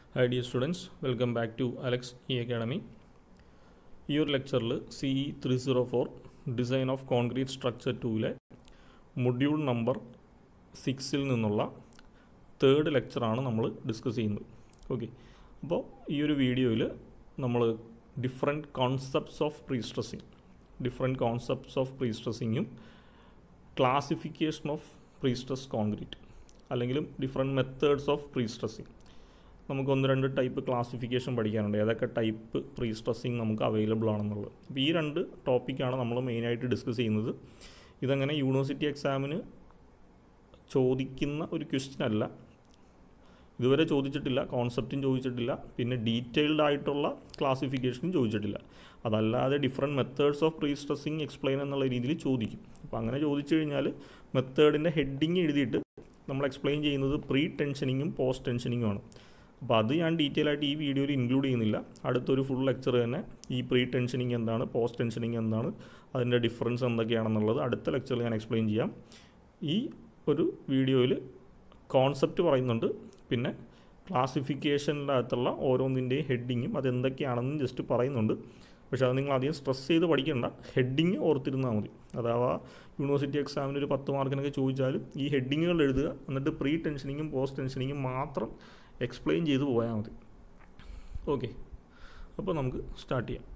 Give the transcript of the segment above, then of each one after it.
High dear students welcome back to Alex E academy ഈ ഒരു ലെക്ചറിൽ C E three zero four design of concrete structure ടൂവിലെ module number സിക്സിൽ നിന്നുള്ള third ലെക്ചറാണ് നമ്മൾ ഡിസ്കസ് ചെയ്യുന്നത് ഓക്കെ അപ്പോൾ ഈ ഒരു വീഡിയോയിൽ നമ്മൾ different concepts of pre prestressing different concepts of pre സ്ട്രെസ്സിങ്ങും classification of pre stress concrete അല്ലെങ്കിലും different methods of pre prestressing നമുക്ക് ഒന്ന് രണ്ട് ടൈപ്പ് ക്ലാസിഫിക്കേഷൻ പഠിക്കാനുണ്ട് ഏതൊക്കെ ടൈപ്പ് പ്രീ സ്ട്രെസ്സിങ് നമുക്ക് അവൈലബിൾ ആണെന്നുള്ളത് അപ്പോൾ ഈ രണ്ട് ടോപ്പിക്കാണ് നമ്മൾ മെയിനായിട്ട് ഡിസ്കസ് ചെയ്യുന്നത് ഇതങ്ങനെ യൂണിവേഴ്സിറ്റി എക്സാമിന് ചോദിക്കുന്ന ഒരു ക്വസ്റ്റ്യൻ അല്ല ഇതുവരെ ചോദിച്ചിട്ടില്ല കോൺസെപ്റ്റും ചോദിച്ചിട്ടില്ല പിന്നെ ഡീറ്റെയിൽഡ് ആയിട്ടുള്ള ക്ലാസിഫിക്കേഷനും ചോദിച്ചിട്ടില്ല അതല്ലാതെ different methods of pre prestressing explain എന്നുള്ള രീതിയിൽ ചോദിക്കും അപ്പോൾ അങ്ങനെ ചോദിച്ചു കഴിഞ്ഞാൽ മെത്തേഡിൻ്റെ ഹെഡിങ് എഴുതിയിട്ട് നമ്മൾ എക്സ്പ്ലെയിൻ ചെയ്യുന്നത് പ്രീ ടെൻഷനിങ്ങും പോസ്റ്റ് ടെൻഷനിങ്ങും ആണ് അപ്പോൾ അത് ഞാൻ ഡീറ്റെയിൽ ആയിട്ട് ഈ വീഡിയോയിൽ ഇൻക്ലൂഡ് ചെയ്യുന്നില്ല അടുത്തൊരു ഫുൾ ലെക്ചർ തന്നെ ഈ പ്രീ ടെൻഷനിങ് എന്താണ് പോസ്റ്റ് ടെൻഷനിങ് എന്താണ് അതിൻ്റെ ഡിഫറൻസ് എന്തൊക്കെയാണെന്നുള്ളത് അടുത്ത ലെക്ചറിൽ ഞാൻ എക്സ്പ്ലെയിൻ ചെയ്യാം ഈ ഒരു വീഡിയോയിൽ കോൺസെപ്റ്റ് പറയുന്നുണ്ട് പിന്നെ ക്ലാസിഫിക്കേഷൻ്റെ അകത്തുള്ള ഓരോന്നിൻ്റെയും ഹെഡിങ്ങും അതെന്തൊക്കെയാണെന്ന് ജസ്റ്റ് പറയുന്നുണ്ട് പക്ഷേ അത് നിങ്ങൾ അധികം സ്ട്രെസ് ചെയ്ത് പഠിക്കേണ്ട ഹെഡിങ് ഓർത്തിരുന്നാൽ മതി അഥവാ യൂണിവേഴ്സിറ്റി എക്സാമിന് ഒരു പത്ത് മാർക്കിനൊക്കെ ചോദിച്ചാലും ഈ ഹെഡിങ്ങുകൾ എഴുതുക എന്നിട്ട് പ്രീ ടെൻഷനിങ്ങും പോസ്റ്റ് ടെൻഷനിങ്ങും മാത്രം എക്സ്പ്ലെയിൻ ചെയ്ത് പോയാൽ മതി ഓക്കെ അപ്പോൾ നമുക്ക് സ്റ്റാർട്ട് ചെയ്യാം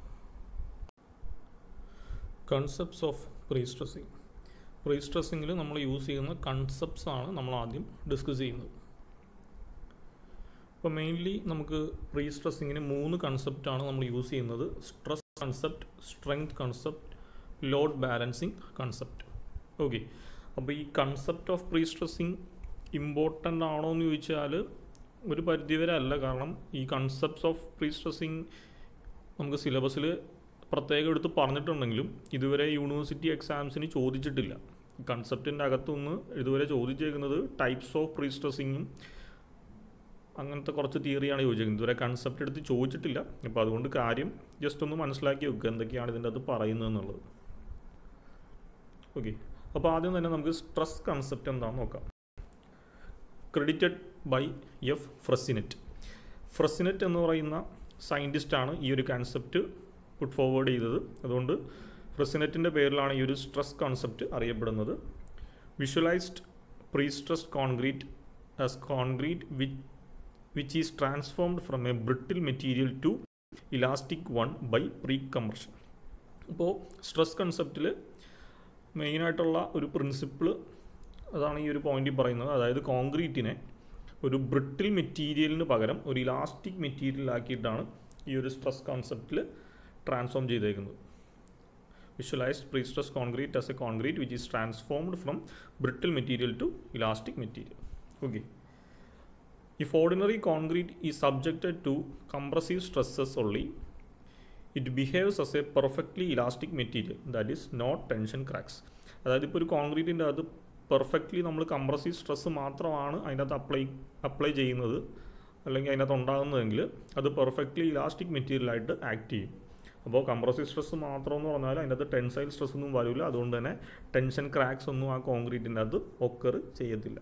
concepts of pre stressing pre സ്ട്രെസ്സിങ്ങിൽ നമ്മൾ യൂസ് ചെയ്യുന്ന കൺസെപ്റ്റ്സ് ആണ് നമ്മൾ ആദ്യം ഡിസ്കസ് ചെയ്യുന്നത് അപ്പോൾ മെയിൻലി നമുക്ക് പ്രീ സ്ട്രെസ്സിങ്ങിന് മൂന്ന് കൺസെപ്റ്റാണ് നമ്മൾ യൂസ് ചെയ്യുന്നത് stress concept strength concept load balancing concept okay അപ്പോൾ ഈ concept of pre prestressing important ആണോ എന്ന് ചോദിച്ചാൽ ഒരു പരിധിവരെ അല്ല കാരണം ഈ കൺസെപ്റ്റ്സ് ഓഫ് പ്രീ സ്ട്രെസ്സിങ് നമുക്ക് സിലബസിൽ പ്രത്യേകം എടുത്ത് പറഞ്ഞിട്ടുണ്ടെങ്കിലും ഇതുവരെ യൂണിവേഴ്സിറ്റി എക്സാംസിന് ചോദിച്ചിട്ടില്ല കൺസെപ്റ്റിൻ്റെ അകത്തുനിന്ന് ഇതുവരെ ചോദിച്ചേക്കുന്നത് ടൈപ്സ് ഓഫ് പ്രീ സ്ട്രെസ്സിങ്ങും അങ്ങനത്തെ കുറച്ച് തിയറിയാണ് ചോദിച്ചേക്കുന്നത് ഇതുവരെ കൺസെപ്റ്റ് എടുത്ത് ചോദിച്ചിട്ടില്ല അപ്പോൾ അതുകൊണ്ട് കാര്യം ജസ്റ്റ് ഒന്ന് മനസ്സിലാക്കി വെക്കുക എന്തൊക്കെയാണ് ഇതിൻ്റെ അത് പറയുന്നത് എന്നുള്ളത് ഓക്കെ അപ്പോൾ ആദ്യം തന്നെ നമുക്ക് സ്ട്രെസ് കൺസെപ്റ്റ് എന്താണെന്ന് നോക്കാം credited by F Freyssinet Freyssinet എന്ന് പറയുന്ന സയൻറ്റിസ്റ്റാണ് ഈ ഒരു കൺസെപ്റ്റ് പുട്ട് ഫോർവേഡ് ചെയ്തത് അതുകൊണ്ട് ഫ്രസിനെറ്റിൻ്റെ പേരിലാണ് ഈ ഒരു സ്ട്രെസ് കോൺസെപ്റ്റ് അറിയപ്പെടുന്നത് visualised pre stress concrete as concrete which which is transformed from a brittle material to elastic one by precompression അപ്പോൾ സ്ട്രെസ് കൺസെപ്റ്റിൽ മെയിനായിട്ടുള്ള ഒരു പ്രിൻസിപ്പിൾ അതാണ് ഈ ഒരു പോയിന്റിൽ പറയുന്നത് അതായത് കോൺക്രീറ്റിനെ ഒരു ബ്രിട്ടിൽ മെറ്റീരിയലിന് പകരം ഒരു ഇലാസ്റ്റിക് മെറ്റീരിയൽ ആക്കിയിട്ടാണ് ഈ ഒരു സ്ട്രെസ് കോൺസെപ്റ്റിൽ ട്രാൻസ്ഫോം ചെയ്തേക്കുന്നത് visualised pre stress concrete as a concrete which is transformed from brittle material to elastic material okay If ordinary concrete is subjected to compressive stresses only, it behaves as a perfectly elastic material that is not tension cracks. അതായത് ഇപ്പോൾ ഒരു കോൺക്രീറ്റിൻ്റെ അത് perfectly നമ്മൾ compressive stress മാത്രമാണ് അതിനകത്ത് apply apply ചെയ്യുന്നത് അല്ലെങ്കിൽ അതിനകത്ത് ഉണ്ടാകുന്നതെങ്കിൽ അത് പെർഫെക്റ്റ്ലി ഇലാസ്റ്റിക് മെറ്റീരിയലായിട്ട് ആക്ട് ചെയ്യും അപ്പോൾ കംപ്രസീവ് സ്ട്രെസ് മാത്രം എന്ന് പറഞ്ഞാൽ അതിനകത്ത് ടെൻസൈൽ സ്ട്രെസ് ഒന്നും വരില്ല അതുകൊണ്ട് തന്നെ ടെൻഷൻ ക്രാക്സ് ഒന്നും ആ കോൺക്രീറ്റിൻ്റെ അത് ഒക്കർ ചെയ്യത്തില്ല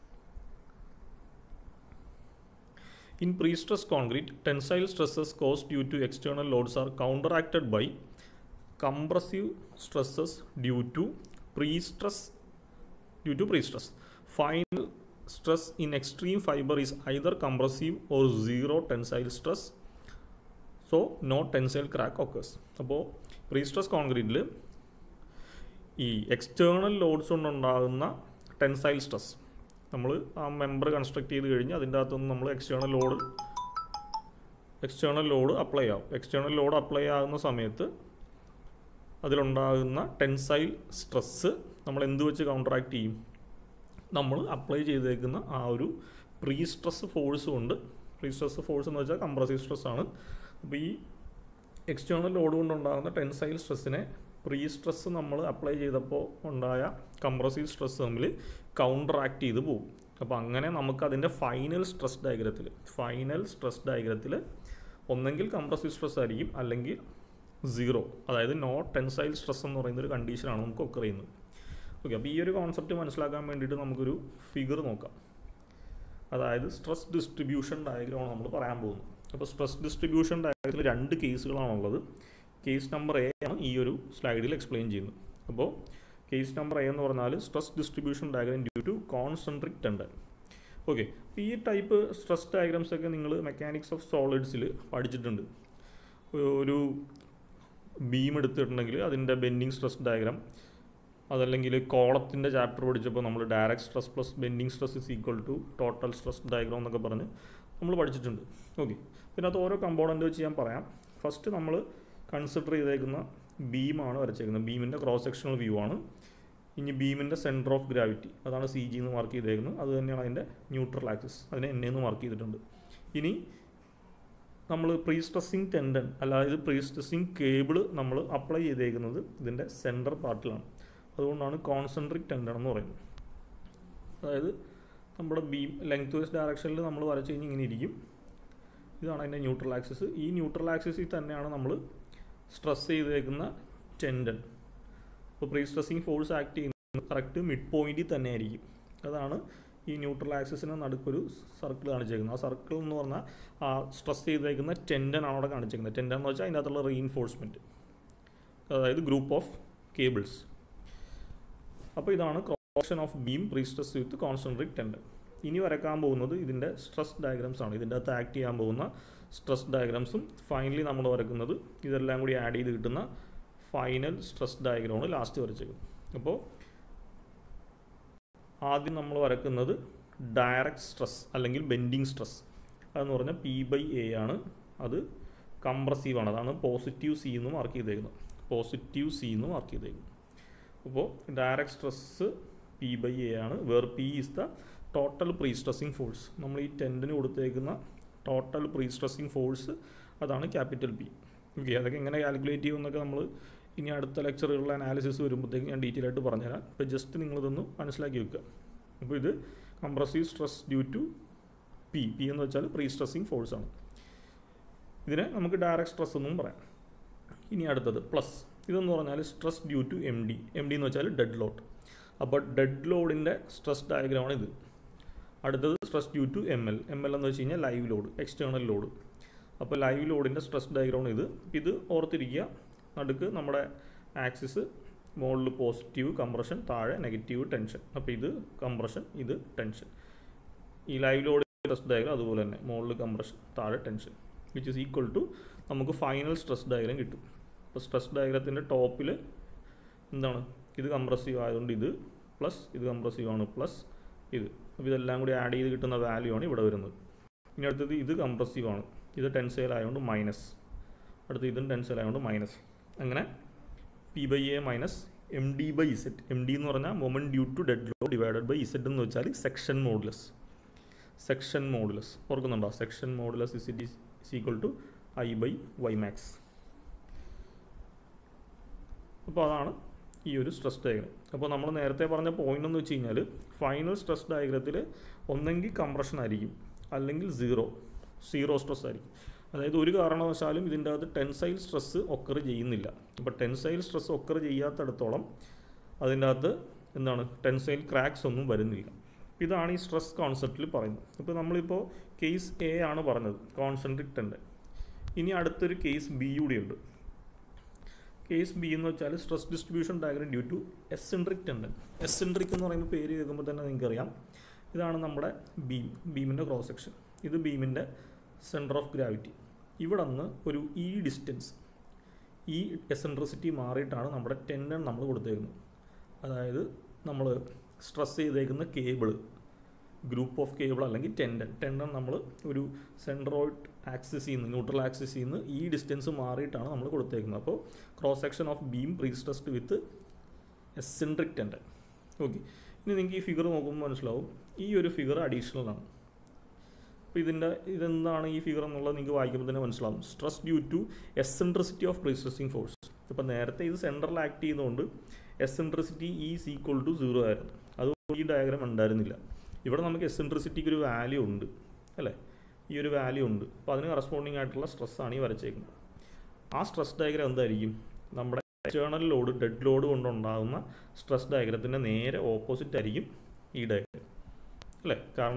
In pre-stressed concrete, tensile stresses caused due to external loads are counteracted by compressive stresses due to pre-stress due to pre-stress. Final stress in extreme fiber is either compressive or zero tensile stress. So no tensile crack occurs. അപ്പോൾ pre stress കോൺക്രീറ്റിൽ ഈ external loads കൊണ്ടുണ്ടാകുന്ന tensile stress നമ്മൾ ആ member construct ചെയ്ത് കഴിഞ്ഞ് അതിൻ്റെ അകത്തുനിന്ന് നമ്മൾ external load external load apply ആവും എക്സ്റ്റേണൽ ലോഡ് അപ്ലൈ ആകുന്ന സമയത്ത് അതിലുണ്ടാകുന്ന ടെൻസൈൽ സ്ട്രെസ്സ് നമ്മൾ എന്ത് വെച്ച് കൗണ്ടറാക്ട് ചെയ്യും നമ്മൾ അപ്ലൈ ചെയ്തേക്കുന്ന ആ ഒരു പ്രീ സ്ട്രെസ് ഫോഴ്സ് കൊണ്ട് പ്രീ സ്ട്രെസ് ഫോഴ്സ് എന്ന് വെച്ചാൽ കംപ്രസീവ് സ്ട്രെസ് ആണ് അപ്പോൾ ഈ എക്സ്റ്റേണൽ ലോഡ് കൊണ്ടുണ്ടാകുന്ന ടെൻസൈൽ സ്ട്രെസ്സിനെ പ്രീ സ്ട്രെസ് നമ്മൾ അപ്ലൈ ചെയ്തപ്പോൾ ഉണ്ടായ കംപ്രസീവ് സ്ട്രെസ് തമ്മിൽ കൗണ്ടർ ആക്ട് ചെയ്ത് പോകും അപ്പോൾ അങ്ങനെ നമുക്ക് അതിൻ്റെ ഫൈനൽ സ്ട്രെസ് ഡയഗ്രത്തിൽ ഫൈനൽ സ്ട്രെസ് ഡയഗ്രത്തിൽ ഒന്നെങ്കിൽ കംപ്രസീവ് സ്ട്രെസ് ആയിരിക്കും അല്ലെങ്കിൽ സീറോ അതായത് നോ ടെൻസൈൽ സ്ട്രെസ് എന്ന് പറയുന്ന ഒരു കണ്ടീഷനാണ് നമുക്ക് ഒക്കെ അറിയുന്നത് ഓക്കെ അപ്പോൾ ഈ ഒരു കോൺസെപ്റ്റ് മനസ്സിലാക്കാൻ വേണ്ടിയിട്ട് നമുക്കൊരു ഫിഗർ നോക്കാം അതായത് സ്ട്രെസ് ഡിസ്ട്രിബ്യൂഷൻ ഡയഗ്രമാണ് നമ്മൾ പറയാൻ പോകുന്നത് അപ്പോൾ സ്ട്രെസ് ഡിസ്ട്രിബ്യൂഷൻ ഡയഗ്രത്തിൽ രണ്ട് കേസുകളാണുള്ളത് കേസ് നമ്പർ എ ആണ് ഈ ഒരു സ്ലൈഡിൽ എക്സ്പ്ലെയിൻ ചെയ്യുന്നത് അപ്പോൾ കേസ് നമ്പർ എ എന്ന് പറഞ്ഞാൽ stress distribution diagram due to concentric tendon okay ഈ ടൈപ്പ് സ്ട്രെസ് ഡയഗ്രാംസ് ഒക്കെ നിങ്ങൾ മെക്കാനിക്സ് ഓഫ് സോളിഡ്സിൽ പഠിച്ചിട്ടുണ്ട് ഒരു ബീം എടുത്തിട്ടുണ്ടെങ്കിൽ അതിൻ്റെ ബെൻഡിങ് സ്ട്രെസ് ഡയഗ്രാം അതല്ലെങ്കിൽ കോളത്തിൻ്റെ ചാപ്റ്റർ പഠിച്ചപ്പോൾ നമ്മൾ direct stress plus bending stress is equal to total stress diagram എന്നൊക്കെ പറഞ്ഞ് നമ്മൾ പഠിച്ചിട്ടുണ്ട് ഓക്കെ ഇതിനകത്ത് ഓരോ കമ്പോണൻ്റ് വെച്ച് ഞാൻ പറയാം ഫസ്റ്റ് നമ്മൾ കൺസിഡർ ചെയ്തേക്കുന്ന ബീമാണ് വരച്ചേക്കുന്നത് ബീമിൻ്റെ ക്രോസ് സെക്ഷണൽ വ്യൂ ആണ് ഇനി ബീമിൻ്റെ സെൻറ്റർ ഓഫ് ഗ്രാവിറ്റി അതാണ് സി ജി എന്ന് മാർക്ക് ചെയ്തേക്കുന്നത് അത് തന്നെയാണ് അതിൻ്റെ ന്യൂട്രൽ ആക്സിസ് അതിനെ എൻ എന്ന് മാർക്ക് ചെയ്തിട്ടുണ്ട് ഇനി നമ്മൾ പ്രീ സ്ട്രെസ്സിങ് ടെൻഡൻ അതായത് പ്രീ സ്ട്രെസ്സിങ് കേബിൾ നമ്മൾ അപ്ലൈ ചെയ്തേക്കുന്നത് ഇതിൻ്റെ സെൻറ്റർ പാർട്ടിലാണ് അതുകൊണ്ടാണ് കോൺസെൻട്രിക് ടെൻഡൻ എന്ന് പറയുന്നത് അതായത് നമ്മുടെ ബീം ലെങ്ത് വൈസ് ഡയറക്ഷനിൽ നമ്മൾ വരച്ച് കഴിഞ്ഞ് ഇങ്ങനെ ഇരിക്കും ഇതാണ് അതിൻ്റെ ന്യൂട്രൽ ആക്സിസ് ഈ ന്യൂട്രൽ ആക്സിസിൽ തന്നെയാണ് നമ്മൾ സ്ട്രെസ് ചെയ്തേക്കുന്ന ടെൻഡൻ ഇപ്പോൾ പ്രീ സ്ട്രെസ്സിങ് ഫോഴ്സ് ആക്ട് ചെയ്യുന്നത് കറക്റ്റ് മിഡ് പോയിന്റിൽ തന്നെ ആയിരിക്കും അതാണ് ഈ ന്യൂട്രൽ ആക്സിസിന് നടുക്കൊരു സർക്കിൾ കാണിച്ചേക്കുന്നത് ആ സർക്കിൾ എന്ന് പറഞ്ഞാൽ ആ സ്ട്രെസ് ചെയ്തേക്കുന്ന ടെൻഡൻ ആണ് അവിടെ കാണിച്ചേക്കുന്നത് ടെൻഡൻ എന്ന് വെച്ചാൽ അതിൻ്റെ അകത്തുള്ള റീഇൻഫോഴ്സ്മെൻറ്റ് അതായത് ഗ്രൂപ്പ് ഓഫ് കേബിൾസ് അപ്പോൾ ഇതാണ് cross section of beam pre stress with concentric tendon ഇനി വരക്കാൻ പോകുന്നത് ഇതിൻ്റെ സ്ട്രെസ് ഡയഗ്രാംസ് ആണ് ഇതിൻ്റെ അകത്ത് ആക്ട് ചെയ്യാൻ പോകുന്ന സ്ട്രെസ് ഡയഗ്രാംസും ഫൈനലി നമ്മൾ വരക്കുന്നത് ഇതെല്ലാം കൂടി ആഡ് ചെയ്ത് കിട്ടുന്ന ഫൈനൽ സ്ട്രെസ് ഡയഗ്രമാണ് ലാസ്റ്റ് വരച്ചേക്കുന്നത് അപ്പോൾ ആദ്യം നമ്മൾ വരക്കുന്നത് ഡയറക്റ്റ് സ്ട്രെസ് അല്ലെങ്കിൽ ബെൻഡിങ് സ്ട്രെസ് അതെന്ന് പറഞ്ഞാൽ പി ബൈ എ ആണ് അത് കംപ്രസീവ് ആണ് അതാണ് പോസിറ്റീവ് സി എന്ന് മാർക്ക് ചെയ്തേക്കുന്നത് പോസിറ്റീവ് സി എന്ന് മാർക്ക് ചെയ്തേക്കുന്നത് അപ്പോൾ direct stress P by A ആണ് where P is the total pre stressing force നമ്മൾ ഈ ടെൻറ്റിന് കൊടുത്തേക്കുന്ന ടോട്ടൽ പ്രീ സ്ട്രെസ്സിങ് ഫോഴ്സ് അതാണ് ക്യാപിറ്റൽ പി ഓക്കെ അതൊക്കെ എങ്ങനെ കാൽക്കുലേറ്റ് ചെയ്യുമെന്നൊക്കെ നമ്മൾ ഇനി അടുത്ത ലെക്ചറുകളിലെ അനാലിസിസ് വരുമ്പോഴത്തേക്ക് ഞാൻ ഡീറ്റെയിൽ ആയിട്ട് പറഞ്ഞുതരാം ഇപ്പോൾ ജസ്റ്റ് നിങ്ങളിതൊന്ന് മനസ്സിലാക്കി വെക്കുക അപ്പോൾ ഇത് compressive stress due to P P എന്ന് വെച്ചാൽ പ്രീ സ്ട്രെസ്സിങ് ഫോഴ്സ് ആണ് ഇതിനെ നമുക്ക് ഡയറക്റ്റ് സ്ട്രെസ് എന്നും പറയാം ഇനി അടുത്തത് പ്ലസ് ഇതെന്ന് പറഞ്ഞാൽ stress due to M D M D എന്ന് വെച്ചാൽ ഡെഡ് ലോഡ് അപ്പോൾ ഡെഡ് ലോഡിൻ്റെ സ്ട്രെസ് ഡയഗ്രമാണ് ഇത് അടുത്തത് stress due to M L M L എന്ന് വെച്ച് കഴിഞ്ഞാൽ ലൈവ് ലോഡ് എക്സ്റ്റേണൽ ലോഡ് അപ്പോൾ ലൈവ് ലോഡിൻ്റെ സ്ട്രെസ് ഡയഗ്രമാണ് ഇത് ഇത് ഓർത്തിരിക്കുക നടുക്ക് നമ്മുടെ ആക്സിസ് മുകളിൽ പോസിറ്റീവ് കംപ്രഷൻ താഴെ നെഗറ്റീവ് ടെൻഷൻ അപ്പോൾ ഇത് കംപ്രഷൻ ഇത് ടെൻഷൻ ഈ ലൈവ് ലോഡ് സ്ട്രെസ് ഡയഗ്രം അതുപോലെ തന്നെ മുകളിൽ കംപ്രഷൻ താഴെ tension which is equal to നമുക്ക് ഫൈനൽ സ്ട്രെസ് ഡയഗ്രം കിട്ടും അപ്പോൾ സ്ട്രെസ് ഡയഗ്രത്തിൻ്റെ ടോപ്പിൽ എന്താണ് ഇത് കംപ്രസീവ് ആയതുകൊണ്ട് ഇത് പ്ലസ് ഇത് കംപ്രസീവ് ആണ് പ്ലസ് ഇത് അപ്പോൾ ഇതെല്ലാം കൂടി ആഡ് ചെയ്ത് കിട്ടുന്ന വാല്യൂ ആണ് ഇവിടെ വരുന്നത് ഇനി അടുത്തത് ഇത് കംപ്രസീവ് ആണ് ഇത് ടെൻസൈൽ ആയതുകൊണ്ട് മൈനസ് അടുത്ത് ഇതും ടെൻസൈൽ ആയതുകൊണ്ട് മൈനസ് അങ്ങനെ P by A minus M D by Z M D എന്ന് പറഞ്ഞാൽ moment due to dead load divided by Z എന്ന് വെച്ചാൽ സെക്ഷൻ മോഡുലസ് സെക്ഷൻ മോഡുലസ് ഓർക്കുന്നുണ്ടോ section modulus is it is equal to I by Y max അപ്പോൾ അതാണ് ഈ ഒരു stress diagram അപ്പോൾ നമ്മൾ നേരത്തെ പറഞ്ഞ പോയിന്റ് എന്ന് വെച്ച് കഴിഞ്ഞാൽ ഫൈനൽ സ്ട്രെസ് ഡയഗ്രത്തിൽ ഒന്നെങ്കിൽ കംപ്രഷൻ ആയിരിക്കും അല്ലെങ്കിൽ സീറോ സീറോ സ്ട്രെസ് ആയിരിക്കും അതായത് ഒരു കാരണവശാലും ഇതിൻ്റെ അകത്ത് ടെൻസൈൽ സ്ട്രെസ് ഒക്കർ ചെയ്യുന്നില്ല അപ്പോൾ ടെൻസൈൽ സ്ട്രെസ് ഒക്കർ ചെയ്യാത്തടത്തോളം അതിൻ്റെ അകത്ത് എന്താണ് ടെൻസൈൽ ക്രാക്സ് ഒന്നും വരുന്നില്ല ഇതാണ് ഈ സ്ട്രെസ് കോൺസെപ്റ്റിൽ പറയുന്നത് ഇപ്പോൾ നമ്മളിപ്പോൾ കേസ് എ ആണ് പറഞ്ഞത് കോൺസെൻട്രിക് ടെൻഡൻ ഇനി അടുത്തൊരു കേസ് ബി കൂടി ഉണ്ട് കേസ് ബി എന്ന് വെച്ചാൽ stress distribution diagram due to eccentric tendon eccentric എന്ന് പറയുന്ന പേര് കേൾക്കുമ്പോൾ തന്നെ നിങ്ങൾക്കറിയാം ഇതാണ് നമ്മുടെ ബീം ബീമിൻ്റെ ക്രോസ് സെക്ഷൻ ഇത് ബീമിൻ്റെ സെൻറ്റർ ഓഫ് ഗ്രാവിറ്റി ഇവിടെ നിന്ന് ഒരു ഈ ഡിസ്റ്റൻസ് ഈ എസെൻട്രിസിറ്റി മാറിയിട്ടാണ് നമ്മുടെ ടെൻഡൻ നമ്മൾ കൊടുത്തേക്കുന്നത് അതായത് നമ്മൾ സ്ട്രെസ് ചെയ്തേക്കുന്ന കേബിൾ ഗ്രൂപ്പ് ഓഫ് കേബിൾ അല്ലെങ്കിൽ ടെൻഡൻ ടെൻഡൻ നമ്മൾ ഒരു സെൻട്രോയിഡ് ആക്സിസിൽ നിന്ന് ന്യൂട്രൽ ആക്സിസിൽ നിന്ന് ഈ ഡിസ്റ്റൻസ് മാറിയിട്ടാണ് നമ്മൾ കൊടുത്തേക്കുന്നത് അപ്പോൾ cross section of beam prestressed with eccentric tendon okay ഇനി നിങ്ങൾക്ക് ഈ ഫിഗർ നോക്കുമ്പോൾ മനസ്സിലാവും ഈ ഒരു ഫിഗർ അഡീഷണൽ ആണ് അപ്പോൾ ഇതിൻ്റെ ഇതെന്താണ് ഈ ഫിഗർ എന്നുള്ളത് നിങ്ങൾക്ക് വായിക്കുമ്പോൾ തന്നെ മനസ്സിലാവും stress due to eccentricity of prestressing force ഇപ്പോൾ നേരത്തെ ഇത് സെൻട്രൽ ആക്ട് ചെയ്യുന്നതുകൊണ്ട് eccentricity is equal to zero ആയിരുന്നു അതുകൊണ്ട് ഈ ഡയഗ്രാം ഉണ്ടായിരുന്നില്ല ഇവിടെ നമുക്ക് എസെൻട്രിസിറ്റിക്ക് ഒരു വാല്യൂ ഉണ്ട് അല്ലേ ഈ ഒരു വാല്യൂ ഉണ്ട് അപ്പോൾ അതിന് കറസ്പോണ്ടിങ് ആയിട്ടുള്ള സ്ട്രെസ്സാണ് ഈ വരച്ചേക്കുന്നത് ആ സ്ട്രെസ് ഡയഗ്രാം എന്തായിരിക്കും നമ്മുടെ എക്സ്റ്റേണൽ ലോഡ് ഡെഡ് ലോഡ് കൊണ്ടുണ്ടാകുന്ന സ്ട്രെസ് ഡയഗ്രത്തിൻ്റെ നേരെ ഓപ്പോസിറ്റ് ആയിരിക്കും ഈ ഡയഗ്രാം അല്ലേ കാരണം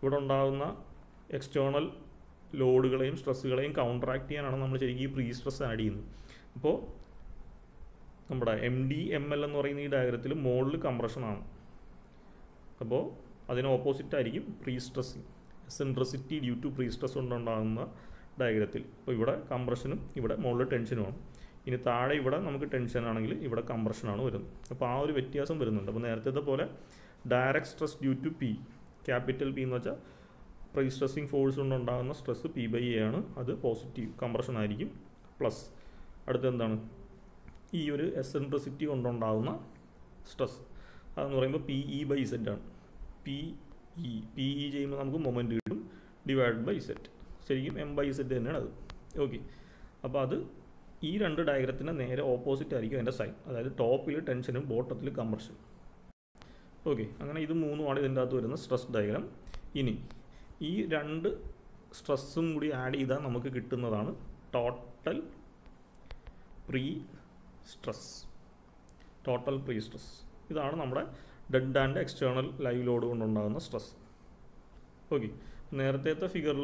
ഇവിടെ ഉണ്ടാകുന്ന എക്സ്റ്റേണൽ ലോഡുകളെയും സ്ട്രെസ്സുകളെയും കൗണ്ടറാക്ട് ചെയ്യാനാണ് നമ്മൾ ശരിക്കും ഈ പ്രീ സ്ട്രെസ് ആഡ് ചെയ്യുന്നത് അപ്പോൾ നമ്മുടെ എം ഡി എം എൽ എന്ന് പറയുന്ന ഈ ഡയഗ്രത്തിൽ മുകളിൽ കംപ്രഷനാണ് അപ്പോൾ അതിന് ഓപ്പോസിറ്റ് ആയിരിക്കും pre stressing eccentricity due to pre stress കൊണ്ടുണ്ടാകുന്ന ഡയഗ്രത്തിൽ അപ്പോൾ ഇവിടെ കംപ്രഷനും ഇവിടെ മുകളിൽ ടെൻഷനുമാണ് ഇനി താഴെ ഇവിടെ നമുക്ക് ടെൻഷൻ ആണെങ്കിൽ ഇവിടെ കംപ്രഷനാണ് വരുന്നത് അപ്പോൾ ആ ഒരു വ്യത്യാസം വരുന്നുണ്ട് അപ്പോൾ നേരത്തെ പോലെ direct stress due to P capital P എന്ന് വെച്ചാൽ പ്രീ സ്ട്രെസ്സിങ് ഫോഴ്സ് കൊണ്ടുണ്ടാകുന്ന സ്ട്രെസ് പി ബൈ എ ആണ് അത് പോസിറ്റീവ് കംപ്രഷൻ ആയിരിക്കും പ്ലസ് അടുത്ത എന്താണ് ഈ ഒരു എസെൻട്രസിറ്റി കൊണ്ടുണ്ടാകുന്ന സ്ട്രെസ് അതെന്ന് പറയുമ്പോൾ പി ഇ ബൈ സെറ്റ് ആണ് പി ഇ പി ഇ ചെയ്യുമ്പോൾ നമുക്ക് മൊമെൻറ്റ് കിട്ടും ഡിവൈഡ് ബൈ സെറ്റ് ശരിക്കും എം ബൈ സെറ്റ് തന്നെയാണ് അത് ഓക്കെ അപ്പോൾ അത് ഈ രണ്ട് ഡയഗ്രത്തിന് നേരെ ഓപ്പോസിറ്റ് ആയിരിക്കും അതിൻ്റെ സൈൻ അതായത് ടോപ്പിൽ ടെൻഷനും ബോട്ടത്തിൽ കംപ്രഷൻ ഓക്കെ അങ്ങനെ ഇത് മൂന്നുമാണ് ഇതിൻ്റെ അകത്ത് വരുന്ന സ്ട്രെസ് ഡയഗ്രാം ഇനി ഈ രണ്ട് സ്ട്രെസ്സും കൂടി ആഡ് ചെയ്താൽ നമുക്ക് കിട്ടുന്നതാണ് total pre stress total pre stress ഇതാണ് നമ്മുടെ dead and external live load കൊണ്ടുണ്ടാകുന്ന സ്ട്രെസ് ഓക്കെ നേരത്തെ ഫിഗറിൽ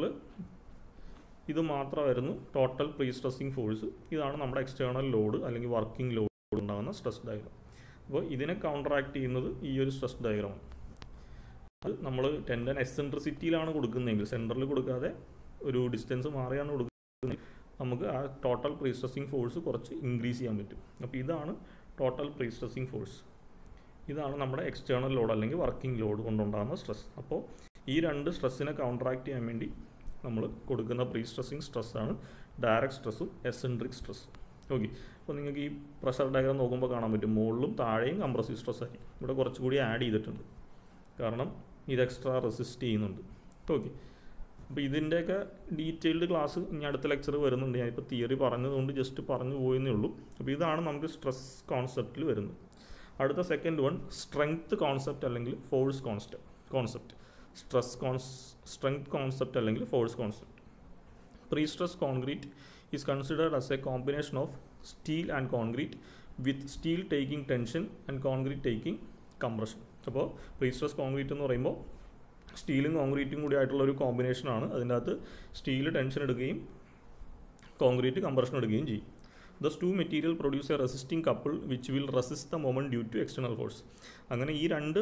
ഇത് മാത്രമായിരുന്നു ടോട്ടൽ പ്രീ സ്ട്രെസ്സിങ് ഫോഴ്സ് ഇതാണ് നമ്മുടെ എക്സ്റ്റേണൽ ലോഡ് അല്ലെങ്കിൽ വർക്കിംഗ് ലോഡ് ഉണ്ടാകുന്ന സ്ട്രെസ് ഡയഗ്രാം അപ്പോൾ ഇതിനെ കൗണ്ടറാക്ട് ചെയ്യുന്നത് ഈ ഒരു സ്ട്രെസ് ഡയഗ്രാമാണ് അത് നമ്മൾ ടെൻഡൻ എക്സെൻട്രിസിറ്റിയിലാണ് കൊടുക്കുന്നതെങ്കിൽ സെൻറ്ററിൽ കൊടുക്കാതെ ഒരു ഡിസ്റ്റൻസ് മാറിയാണ് കൊടുക്കുന്നത് നമുക്ക് ആ ടോട്ടൽ പ്രീ സ്ട്രെസ്സിങ് ഫോഴ്സ് കുറച്ച് ഇൻക്രീസ് ചെയ്യാൻ പറ്റും അപ്പോൾ ഇതാണ് ടോട്ടൽ പ്രീ സ്ട്രെസ്സിങ് ഫോഴ്സ് ഇതാണ് നമ്മുടെ എക്സ്റ്റേണൽ ലോഡ് അല്ലെങ്കിൽ വർക്കിംഗ് ലോഡ് കൊണ്ടുണ്ടാകുന്ന സ്ട്രെസ് അപ്പോൾ ഈ രണ്ട് സ്ട്രെസ്സിനെ കൗണ്ടറാക്ട് ചെയ്യാൻ വേണ്ടി നമ്മൾ കൊടുക്കുന്ന പ്രീ സ്ട്രെസ്സിങ് സ്ട്രെസ്സാണ് ഡയറക്റ്റ് സ്ട്രെസ്സും എസെൻട്രിക് സ്ട്രെസ്സും ഓക്കെ അപ്പോൾ നിങ്ങൾക്ക് ഈ പ്രഷർ ഡയഗ്രാം നോക്കുമ്പോൾ കാണാൻ പറ്റും മുകളിലും താഴെയും കംപ്രസീവ് സ്ട്രെസ് ആയിരിക്കും ഇവിടെ കുറച്ചുകൂടി ആഡ് ചെയ്തിട്ടുണ്ട് കാരണം ഇത് എക്സ്ട്രാ റെസിസ്റ്റ് ചെയ്യുന്നുണ്ട് ഓക്കെ അപ്പോൾ ഇതിൻ്റെയൊക്കെ ഡീറ്റെയിൽഡ് ക്ലാസ് ഇനി അടുത്ത ലെക്ചർ വരുന്നുണ്ട് ഞാനിപ്പോൾ തിയറി പറഞ്ഞതുകൊണ്ട് ജസ്റ്റ് പറഞ്ഞു പോയെന്നേ ഉള്ളൂ അപ്പോൾ ഇതാണ് നമുക്ക് സ്ട്രെസ് കോൺസെപ്റ്റിൽ വരുന്നത് അടുത്ത സെക്കൻഡ് വൺ സ്ട്രെങ്ത് കോൺസെപ്റ്റ് അല്ലെങ്കിൽ force concept concept stress cons strength concept അല്ലെങ്കിൽ force concept pre stress concrete is considered as a combination of steel and concrete with steel taking tension and concrete taking compression അപ്പോൾ pre stress concrete എന്ന് പറയുമ്പോൾ സ്റ്റീലും കോൺക്രീറ്റും കൂടി ആയിട്ടുള്ള ഒരു കോമ്പിനേഷനാണ് അതിൻ്റെ അകത്ത് സ്റ്റീൽ ടെൻഷൻ എടുക്കുകയും കോൺക്രീറ്റ് കംപ്രഷൻ എടുക്കുകയും ചെയ്യും thus two material produce a resisting couple which will resist the moment due to external force അങ്ങനെ ഈ രണ്ട്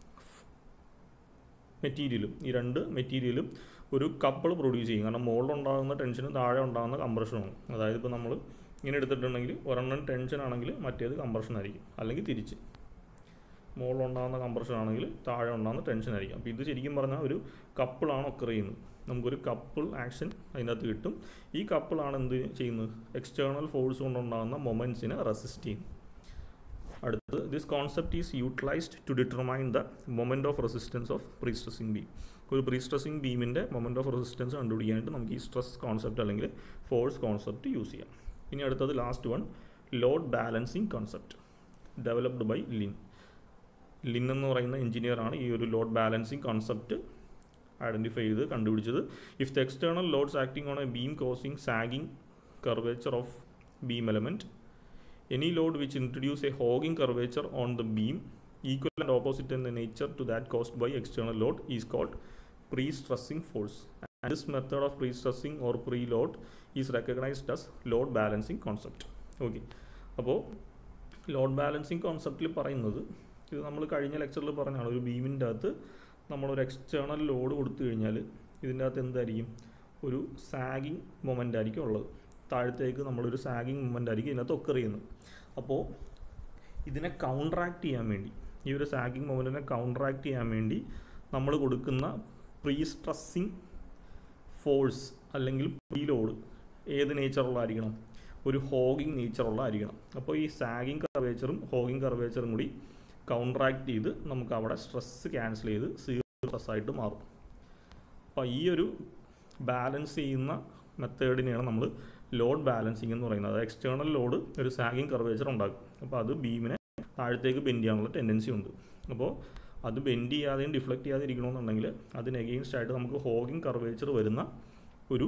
മെറ്റീരിയലും ഈ രണ്ട് മെറ്റീരിയലും ഒരു കപ്പിൾ പ്രൊഡ്യൂസ് ചെയ്യും കാരണം മുകളിലുണ്ടാകുന്ന ടെൻഷനും താഴെ ഉണ്ടാകുന്ന കംപ്രഷനുമാണ് അതായത് ഇപ്പോൾ നമ്മൾ ഇങ്ങനെ എടുത്തിട്ടുണ്ടെങ്കിൽ ഒരെണ്ണം ടെൻഷൻ ആണെങ്കിൽ മറ്റേത് കംപ്രഷൻ ആയിരിക്കും അല്ലെങ്കിൽ തിരിച്ച് മുകളിലുണ്ടാകുന്ന കംപ്രഷൻ ആണെങ്കിൽ താഴെ ഉണ്ടാകുന്ന ടെൻഷൻ ആയിരിക്കും അപ്പോൾ ഇത് ശരിക്കും പറഞ്ഞാൽ ഒരു കപ്പിളാണ് ഒക്കർ ചെയ്യുന്നത് നമുക്കൊരു കപ്പിൾ ആക്ഷൻ അതിനകത്ത് കിട്ടും ഈ കപ്പിളാണ് എന്ത് ചെയ്യുന്നത് എക്സ്റ്റേണൽ ഫോഴ്സ് കൊണ്ടുണ്ടാകുന്ന മൊമെൻറ്റ്സിനെ റെസിസ്റ്റ് ചെയ്യുന്നത് അടുത്തത് this concept is utilised to determine the moment of resistance of pre stressing beam ഒരു പ്രീ സ്ട്രെസ്സിങ് ബീമിൻ്റെ മൊമെൻറ്റ് ഓഫ് റെസിസ്റ്റൻസ് കണ്ടുപിടിക്കാനായിട്ട് നമുക്ക് ഈ സ്ട്രെസ് കോൺസെപ്റ്റ് അല്ലെങ്കിൽ ഫോഴ്സ് കോൺസെപ്റ്റ് യൂസ് ചെയ്യാം ഇനി അടുത്തത് last one load balancing concept developed by Lin Lin എന്ന് പറയുന്ന എഞ്ചിനീയറാണ് ഈ ഒരു ലോഡ് ബാലൻസിങ് കോൺസെപ്റ്റ് ഐഡൻറ്റിഫൈ ചെയ്ത് കണ്ടുപിടിച്ചത് if the external loads acting on a beam causing sagging curvature of beam element any load which introduce a hogging curvature on the beam equal and opposite in the nature to that caused by external load is called pre-stressing force and this method of pre-stressing or preload is recognized as load balancing concept okay അപ്പോൾ load balancing കോൺസെപ്റ്റിൽ പറയുന്നത് ഇത് നമ്മൾ കഴിഞ്ഞ ലെക്ചറിൽ പറഞ്ഞാണ് ഒരു ബീമിൻ്റെ അകത്ത് നമ്മളൊരു എക്സ്റ്റേണൽ ലോഡ് കൊടുത്തു കഴിഞ്ഞാൽ ഇതിൻ്റെ അകത്ത് എന്തായിരിക്കും ഒരു സാഗിങ് മൊമെൻ്റ് ആയിരിക്കും ഉള്ളത് താഴത്തേക്ക് നമ്മളൊരു സാഗിങ് മൂവ്മെൻ്റ് ആയിരിക്കും ഇതിനകത്ത് ഒക്കർ ചെയ്യുന്നത് അപ്പോൾ ഇതിനെ കൗണ്ടറാക്ട് ചെയ്യാൻ വേണ്ടി ഈ ഒരു സാഗിങ് മൂവ്മെൻറ്റിനെ കൗണ്ടറാക്ട് ചെയ്യാൻ വേണ്ടി നമ്മൾ കൊടുക്കുന്ന പ്രീ സ്ട്രെസ്സിങ് ഫോഴ്സ് അല്ലെങ്കിൽ പ്രീലോഡ് ഏത് നേച്ചറുള്ളതായിരിക്കണം ഒരു ഹോഗിങ് നേച്ചറുള്ളതായിരിക്കണം അപ്പോൾ ഈ സാഗിങ് കർവേച്ചറും ഹോഗിങ് കർവേച്ചറും കൂടി കൗണ്ടറാക്ട് ചെയ്ത് നമുക്ക് അവിടെ സ്ട്രെസ് ക്യാൻസൽ ചെയ്ത് സീറോ സ്ട്രെസ് ആയിട്ട് മാറും അപ്പോൾ ഈ ഒരു ബാലൻസ് ചെയ്യുന്ന മെത്തേഡിനെയാണ് നമ്മൾ ലോഡ് ബാലൻസിങ് എന്ന് പറയുന്നത് അത് എക്സ്റ്റേണൽ ലോഡ് ഒരു സാഗിങ് കർവേച്ചർ ഉണ്ടാക്കും അപ്പോൾ അത് ബീമിനെ താഴത്തേക്ക് ബെൻഡ് ചെയ്യാനുള്ള ടെൻഡൻസി ഉണ്ട് അപ്പോൾ അത് ബെൻഡ് ചെയ്യാതെയും ഡിഫ്ലക്റ്റ് ചെയ്യാതെ ഇരിക്കണമെന്നുണ്ടെങ്കിൽ അതിന് എഗെയിൻസ്റ്റ് ആയിട്ട് നമുക്ക് ഹോഗിങ് കർവേച്ചർ വരുന്ന ഒരു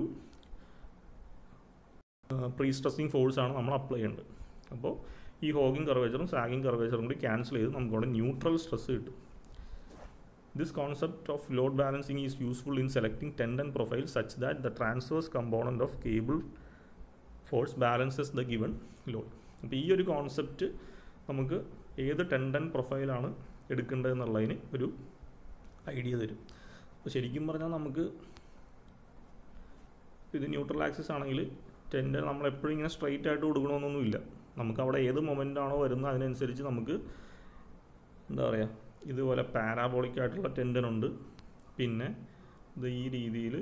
പ്രീ സ്ട്രെസ്സിങ് ഫോഴ്സാണ് നമ്മൾ അപ്ലൈ ചെയ്യേണ്ടത് അപ്പോൾ ഈ ഹോഗിങ് കർവേച്ചറും സാഗിങ് കർവേച്ചറും കൂടി ക്യാൻസൽ ചെയ്ത് നമുക്കവിടെ ന്യൂട്രൽ സ്ട്രെസ് കിട്ടും This concept of load balancing is useful in selecting tendon profile such that the transverse component of cable force balances the given load. അപ്പോൾ ഈ ഒരു കോൺസെപ്റ്റ് നമുക്ക് ഏത് ടെൻഡൻ പ്രൊഫൈലാണ് എടുക്കേണ്ടത് എന്നുള്ളതിന് ഒരു ഐഡിയ തരും അപ്പോൾ ശരിക്കും പറഞ്ഞാൽ നമുക്ക് ഇത് ന്യൂട്രൽ ആക്സിസ് ആണെങ്കിൽ ടെൻഡൻ നമ്മൾ എപ്പോഴും ഇങ്ങനെ സ്ട്രൈറ്റ് ആയിട്ട് കൊടുക്കണമെന്നൊന്നുമില്ല നമുക്ക് അവിടെ ഏത് മൊമെൻ്റ് ആണോ വരുന്നത് അതിനനുസരിച്ച് നമുക്ക് എന്താ പറയുക ഇതുപോലെ പാരാബോളിക് ആയിട്ടുള്ള ടെൻഡൻ ഉണ്ട് പിന്നെ ഇത് ഈ രീതിയിൽ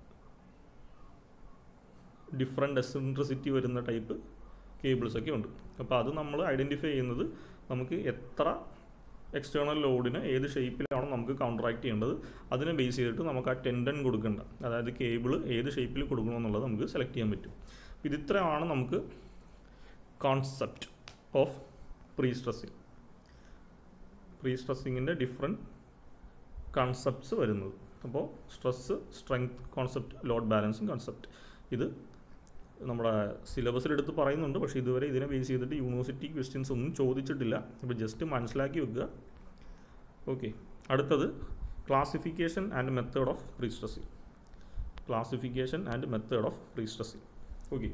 ഡിഫറെൻ്റ് എസെൻട്രിസിറ്റി വരുന്ന ടൈപ്പ് കേബിൾസ് ഒക്കെ ഉണ്ട് അപ്പോൾ അത് നമ്മൾ ഐഡൻറ്റിഫൈ ചെയ്യുന്നത് നമുക്ക് എത്ര എക്സ്റ്റേണൽ ലോഡിന് ഏത് ഷേപ്പിലാണോ നമുക്ക് കൗണ്ടറാക്ട് ചെയ്യേണ്ടത് അതിനെ ബേസ് ചെയ്തിട്ട് നമുക്ക് ആ ടെൻഡൻ കൊടുക്കേണ്ട അതായത് കേബിൾ ഏത് ഷേപ്പിൽ കൊടുക്കണമെന്നുള്ളത് നമുക്ക് സെലക്ട് ചെയ്യാൻ പറ്റും ഇത് ഇത്രയാണ് നമുക്ക് concept of pre stressing pre സ്ട്രെസ്സിങ്ങിൻ്റെ ഡിഫറെൻറ്റ് കൺസെപ്റ്റ്സ് വരുന്നത് അപ്പോൾ stress strength concept load balancing concept ഇത് നമ്മുടെ സിലബസിൽ എടുത്ത് പറയുന്നുണ്ട് പക്ഷേ ഇതുവരെ ഇതിനെ ബേസ് ചെയ്തിട്ട് യൂണിവേഴ്സിറ്റി ക്വസ്റ്റ്യൻസ് ഒന്നും ചോദിച്ചിട്ടില്ല അപ്പോൾ ജസ്റ്റ് മനസ്സിലാക്കി വെക്കുക ഓക്കെ അടുത്തത് classification and method of pre stressing classification and method of pre stressing okay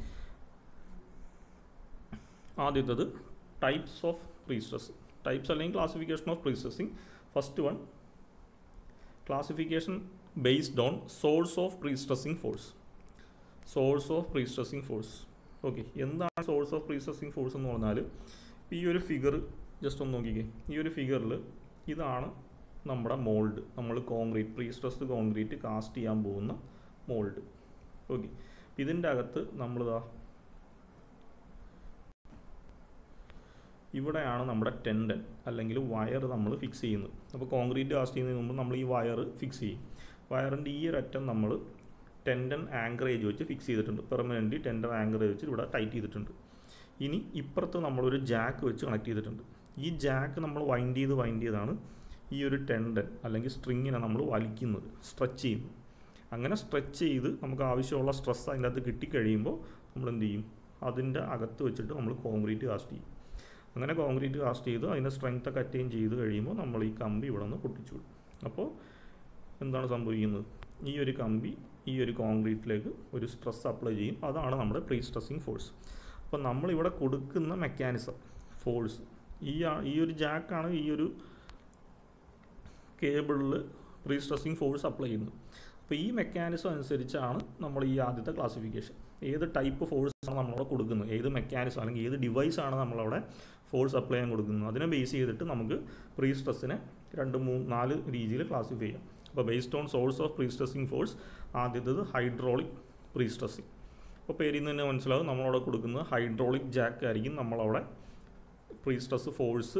ആദ്യത്തത് types of pre stressing types അല്ലെങ്കിൽ classification of pre stressing first one classification based on source of pre stressing force source of pre stressing force okay എന്താണ് source of pre stressing force എന്ന് പറഞ്ഞാൽ ഈ ഒരു figure just ഒന്ന് നോക്കിക്കേ ഈ ഒരു ഫിഗറിൽ ഇതാണ് നമ്മുടെ മോൾഡ് നമ്മൾ concrete pre stressed concrete cast ചെയ്യാൻ പോകുന്ന മോൾഡ് ഓക്കെ ഇതിൻ്റെ അകത്ത് നമ്മളിതാ ഇവിടെയാണ് നമ്മുടെ ടെൻഡൻ അല്ലെങ്കിൽ വയർ നമ്മൾ ഫിക്സ് ചെയ്യുന്നത് അപ്പോൾ കോൺക്രീറ്റ് കാസ്റ്റ് ചെയ്യുന്നതിന് മുമ്പ് നമ്മൾ ഈ വയർ ഫിക്സ് ചെയ്യും വയറിൻ്റെ ഈ ഒരു അറ്റം നമ്മൾ ടെൻഡൻ ആങ്കറേജ് വെച്ച് ഫിക്സ് ചെയ്തിട്ടുണ്ട് പെർമനൻ്റ് ടെൻഡൻ ആങ്കറേജ് വെച്ച് ഇവിടെ ടൈറ്റ് ചെയ്തിട്ടുണ്ട് ഇനി ഇപ്പുറത്ത് നമ്മളൊരു ജാക്ക് വെച്ച് കണക്ട് ചെയ്തിട്ടുണ്ട് ഈ ജാക്ക് നമ്മൾ വൈൻഡ് ചെയ്ത് വൈൻഡ് ചെയ്താണ് ഈ ഒരു ടെൻഡൻ അല്ലെങ്കിൽ സ്ട്രിങ്ങിനെ നമ്മൾ വലിക്കുന്നത് സ്ട്രെച്ച് ചെയ്യുന്നത് അങ്ങനെ സ്ട്രെച്ച് ചെയ്ത് നമുക്ക് ആവശ്യമുള്ള സ്ട്രെസ് അതിൻ്റെ അകത്ത് കിട്ടിക്കഴിയുമ്പോൾ നമ്മൾ എന്ത് ചെയ്യും അതിൻ്റെ അകത്ത് വെച്ചിട്ട് നമ്മൾ കോൺക്രീറ്റ് കാസ്റ്റ് ചെയ്യും അങ്ങനെ കോൺക്രീറ്റ് കാസ്റ്റ് ചെയ്ത് അതിൻ്റെ സ്ട്രെങ്ത് ഒക്കെ അറ്റൈൻ ചെയ്ത് കഴിയുമ്പോൾ നമ്മൾ ഈ കമ്പി ഇവിടെ നിന്ന് പൊട്ടിച്ചു വിടും അപ്പോൾ എന്താണ് സംഭവിക്കുന്നത് ഈ ഒരു കമ്പി ഈ ഒരു കോൺക്രീറ്റിലേക്ക് ഒരു സ്ട്രെസ് അപ്ലൈ ചെയ്യും അതാണ് നമ്മുടെ പ്രീ സ്ട്രെസ്സിങ് ഫോഴ്സ് അപ്പോൾ നമ്മളിവിടെ കൊടുക്കുന്ന മെക്കാനിസം ഫോഴ്സ് ഈ ഈ ഒരു ജാക്കാണ് ഈ ഒരു കേബിളിൽ പ്രീ സ്ട്രെസ്സിങ് ഫോഴ്സ് അപ്ലൈ ചെയ്യുന്നത് അപ്പോൾ ഈ മെക്കാനിസം അനുസരിച്ചാണ് നമ്മൾ ഈ ആദ്യത്തെ ക്ലാസിഫിക്കേഷൻ ഏത് ടൈപ്പ് ഫോഴ്സ് ആണ് നമ്മളവിടെ കൊടുക്കുന്നത് ഏത് മെക്കാനിസം അല്ലെങ്കിൽ ഏത് ഡിവൈസ് ആണ് നമ്മളവിടെ ഫോഴ്സ് അപ്ലൈ ചെയ്യാൻ കൊടുക്കുന്നത് അതിനെ ബേസ് ചെയ്തിട്ട് നമുക്ക് പ്രീ സ്ട്രെസ്സിനെ രണ്ട് മൂന്ന് നാല് രീതിയിൽ ക്ലാസിഫൈ ചെയ്യാം അപ്പോൾ based on source of pre stressing force ആദ്യത്തേത് ഹൈഡ്രോളിക് പ്രീ സ്ട്രെസ്സിങ് അപ്പോൾ പേരിൽ നിന്ന് തന്നെ മനസ്സിലാവും നമ്മളവിടെ കൊടുക്കുന്നത് ഹൈഡ്രോളിക് ജാക്ക് ആയിരിക്കും നമ്മളവിടെ പ്രീ സ്ട്രെസ് ഫോഴ്സ്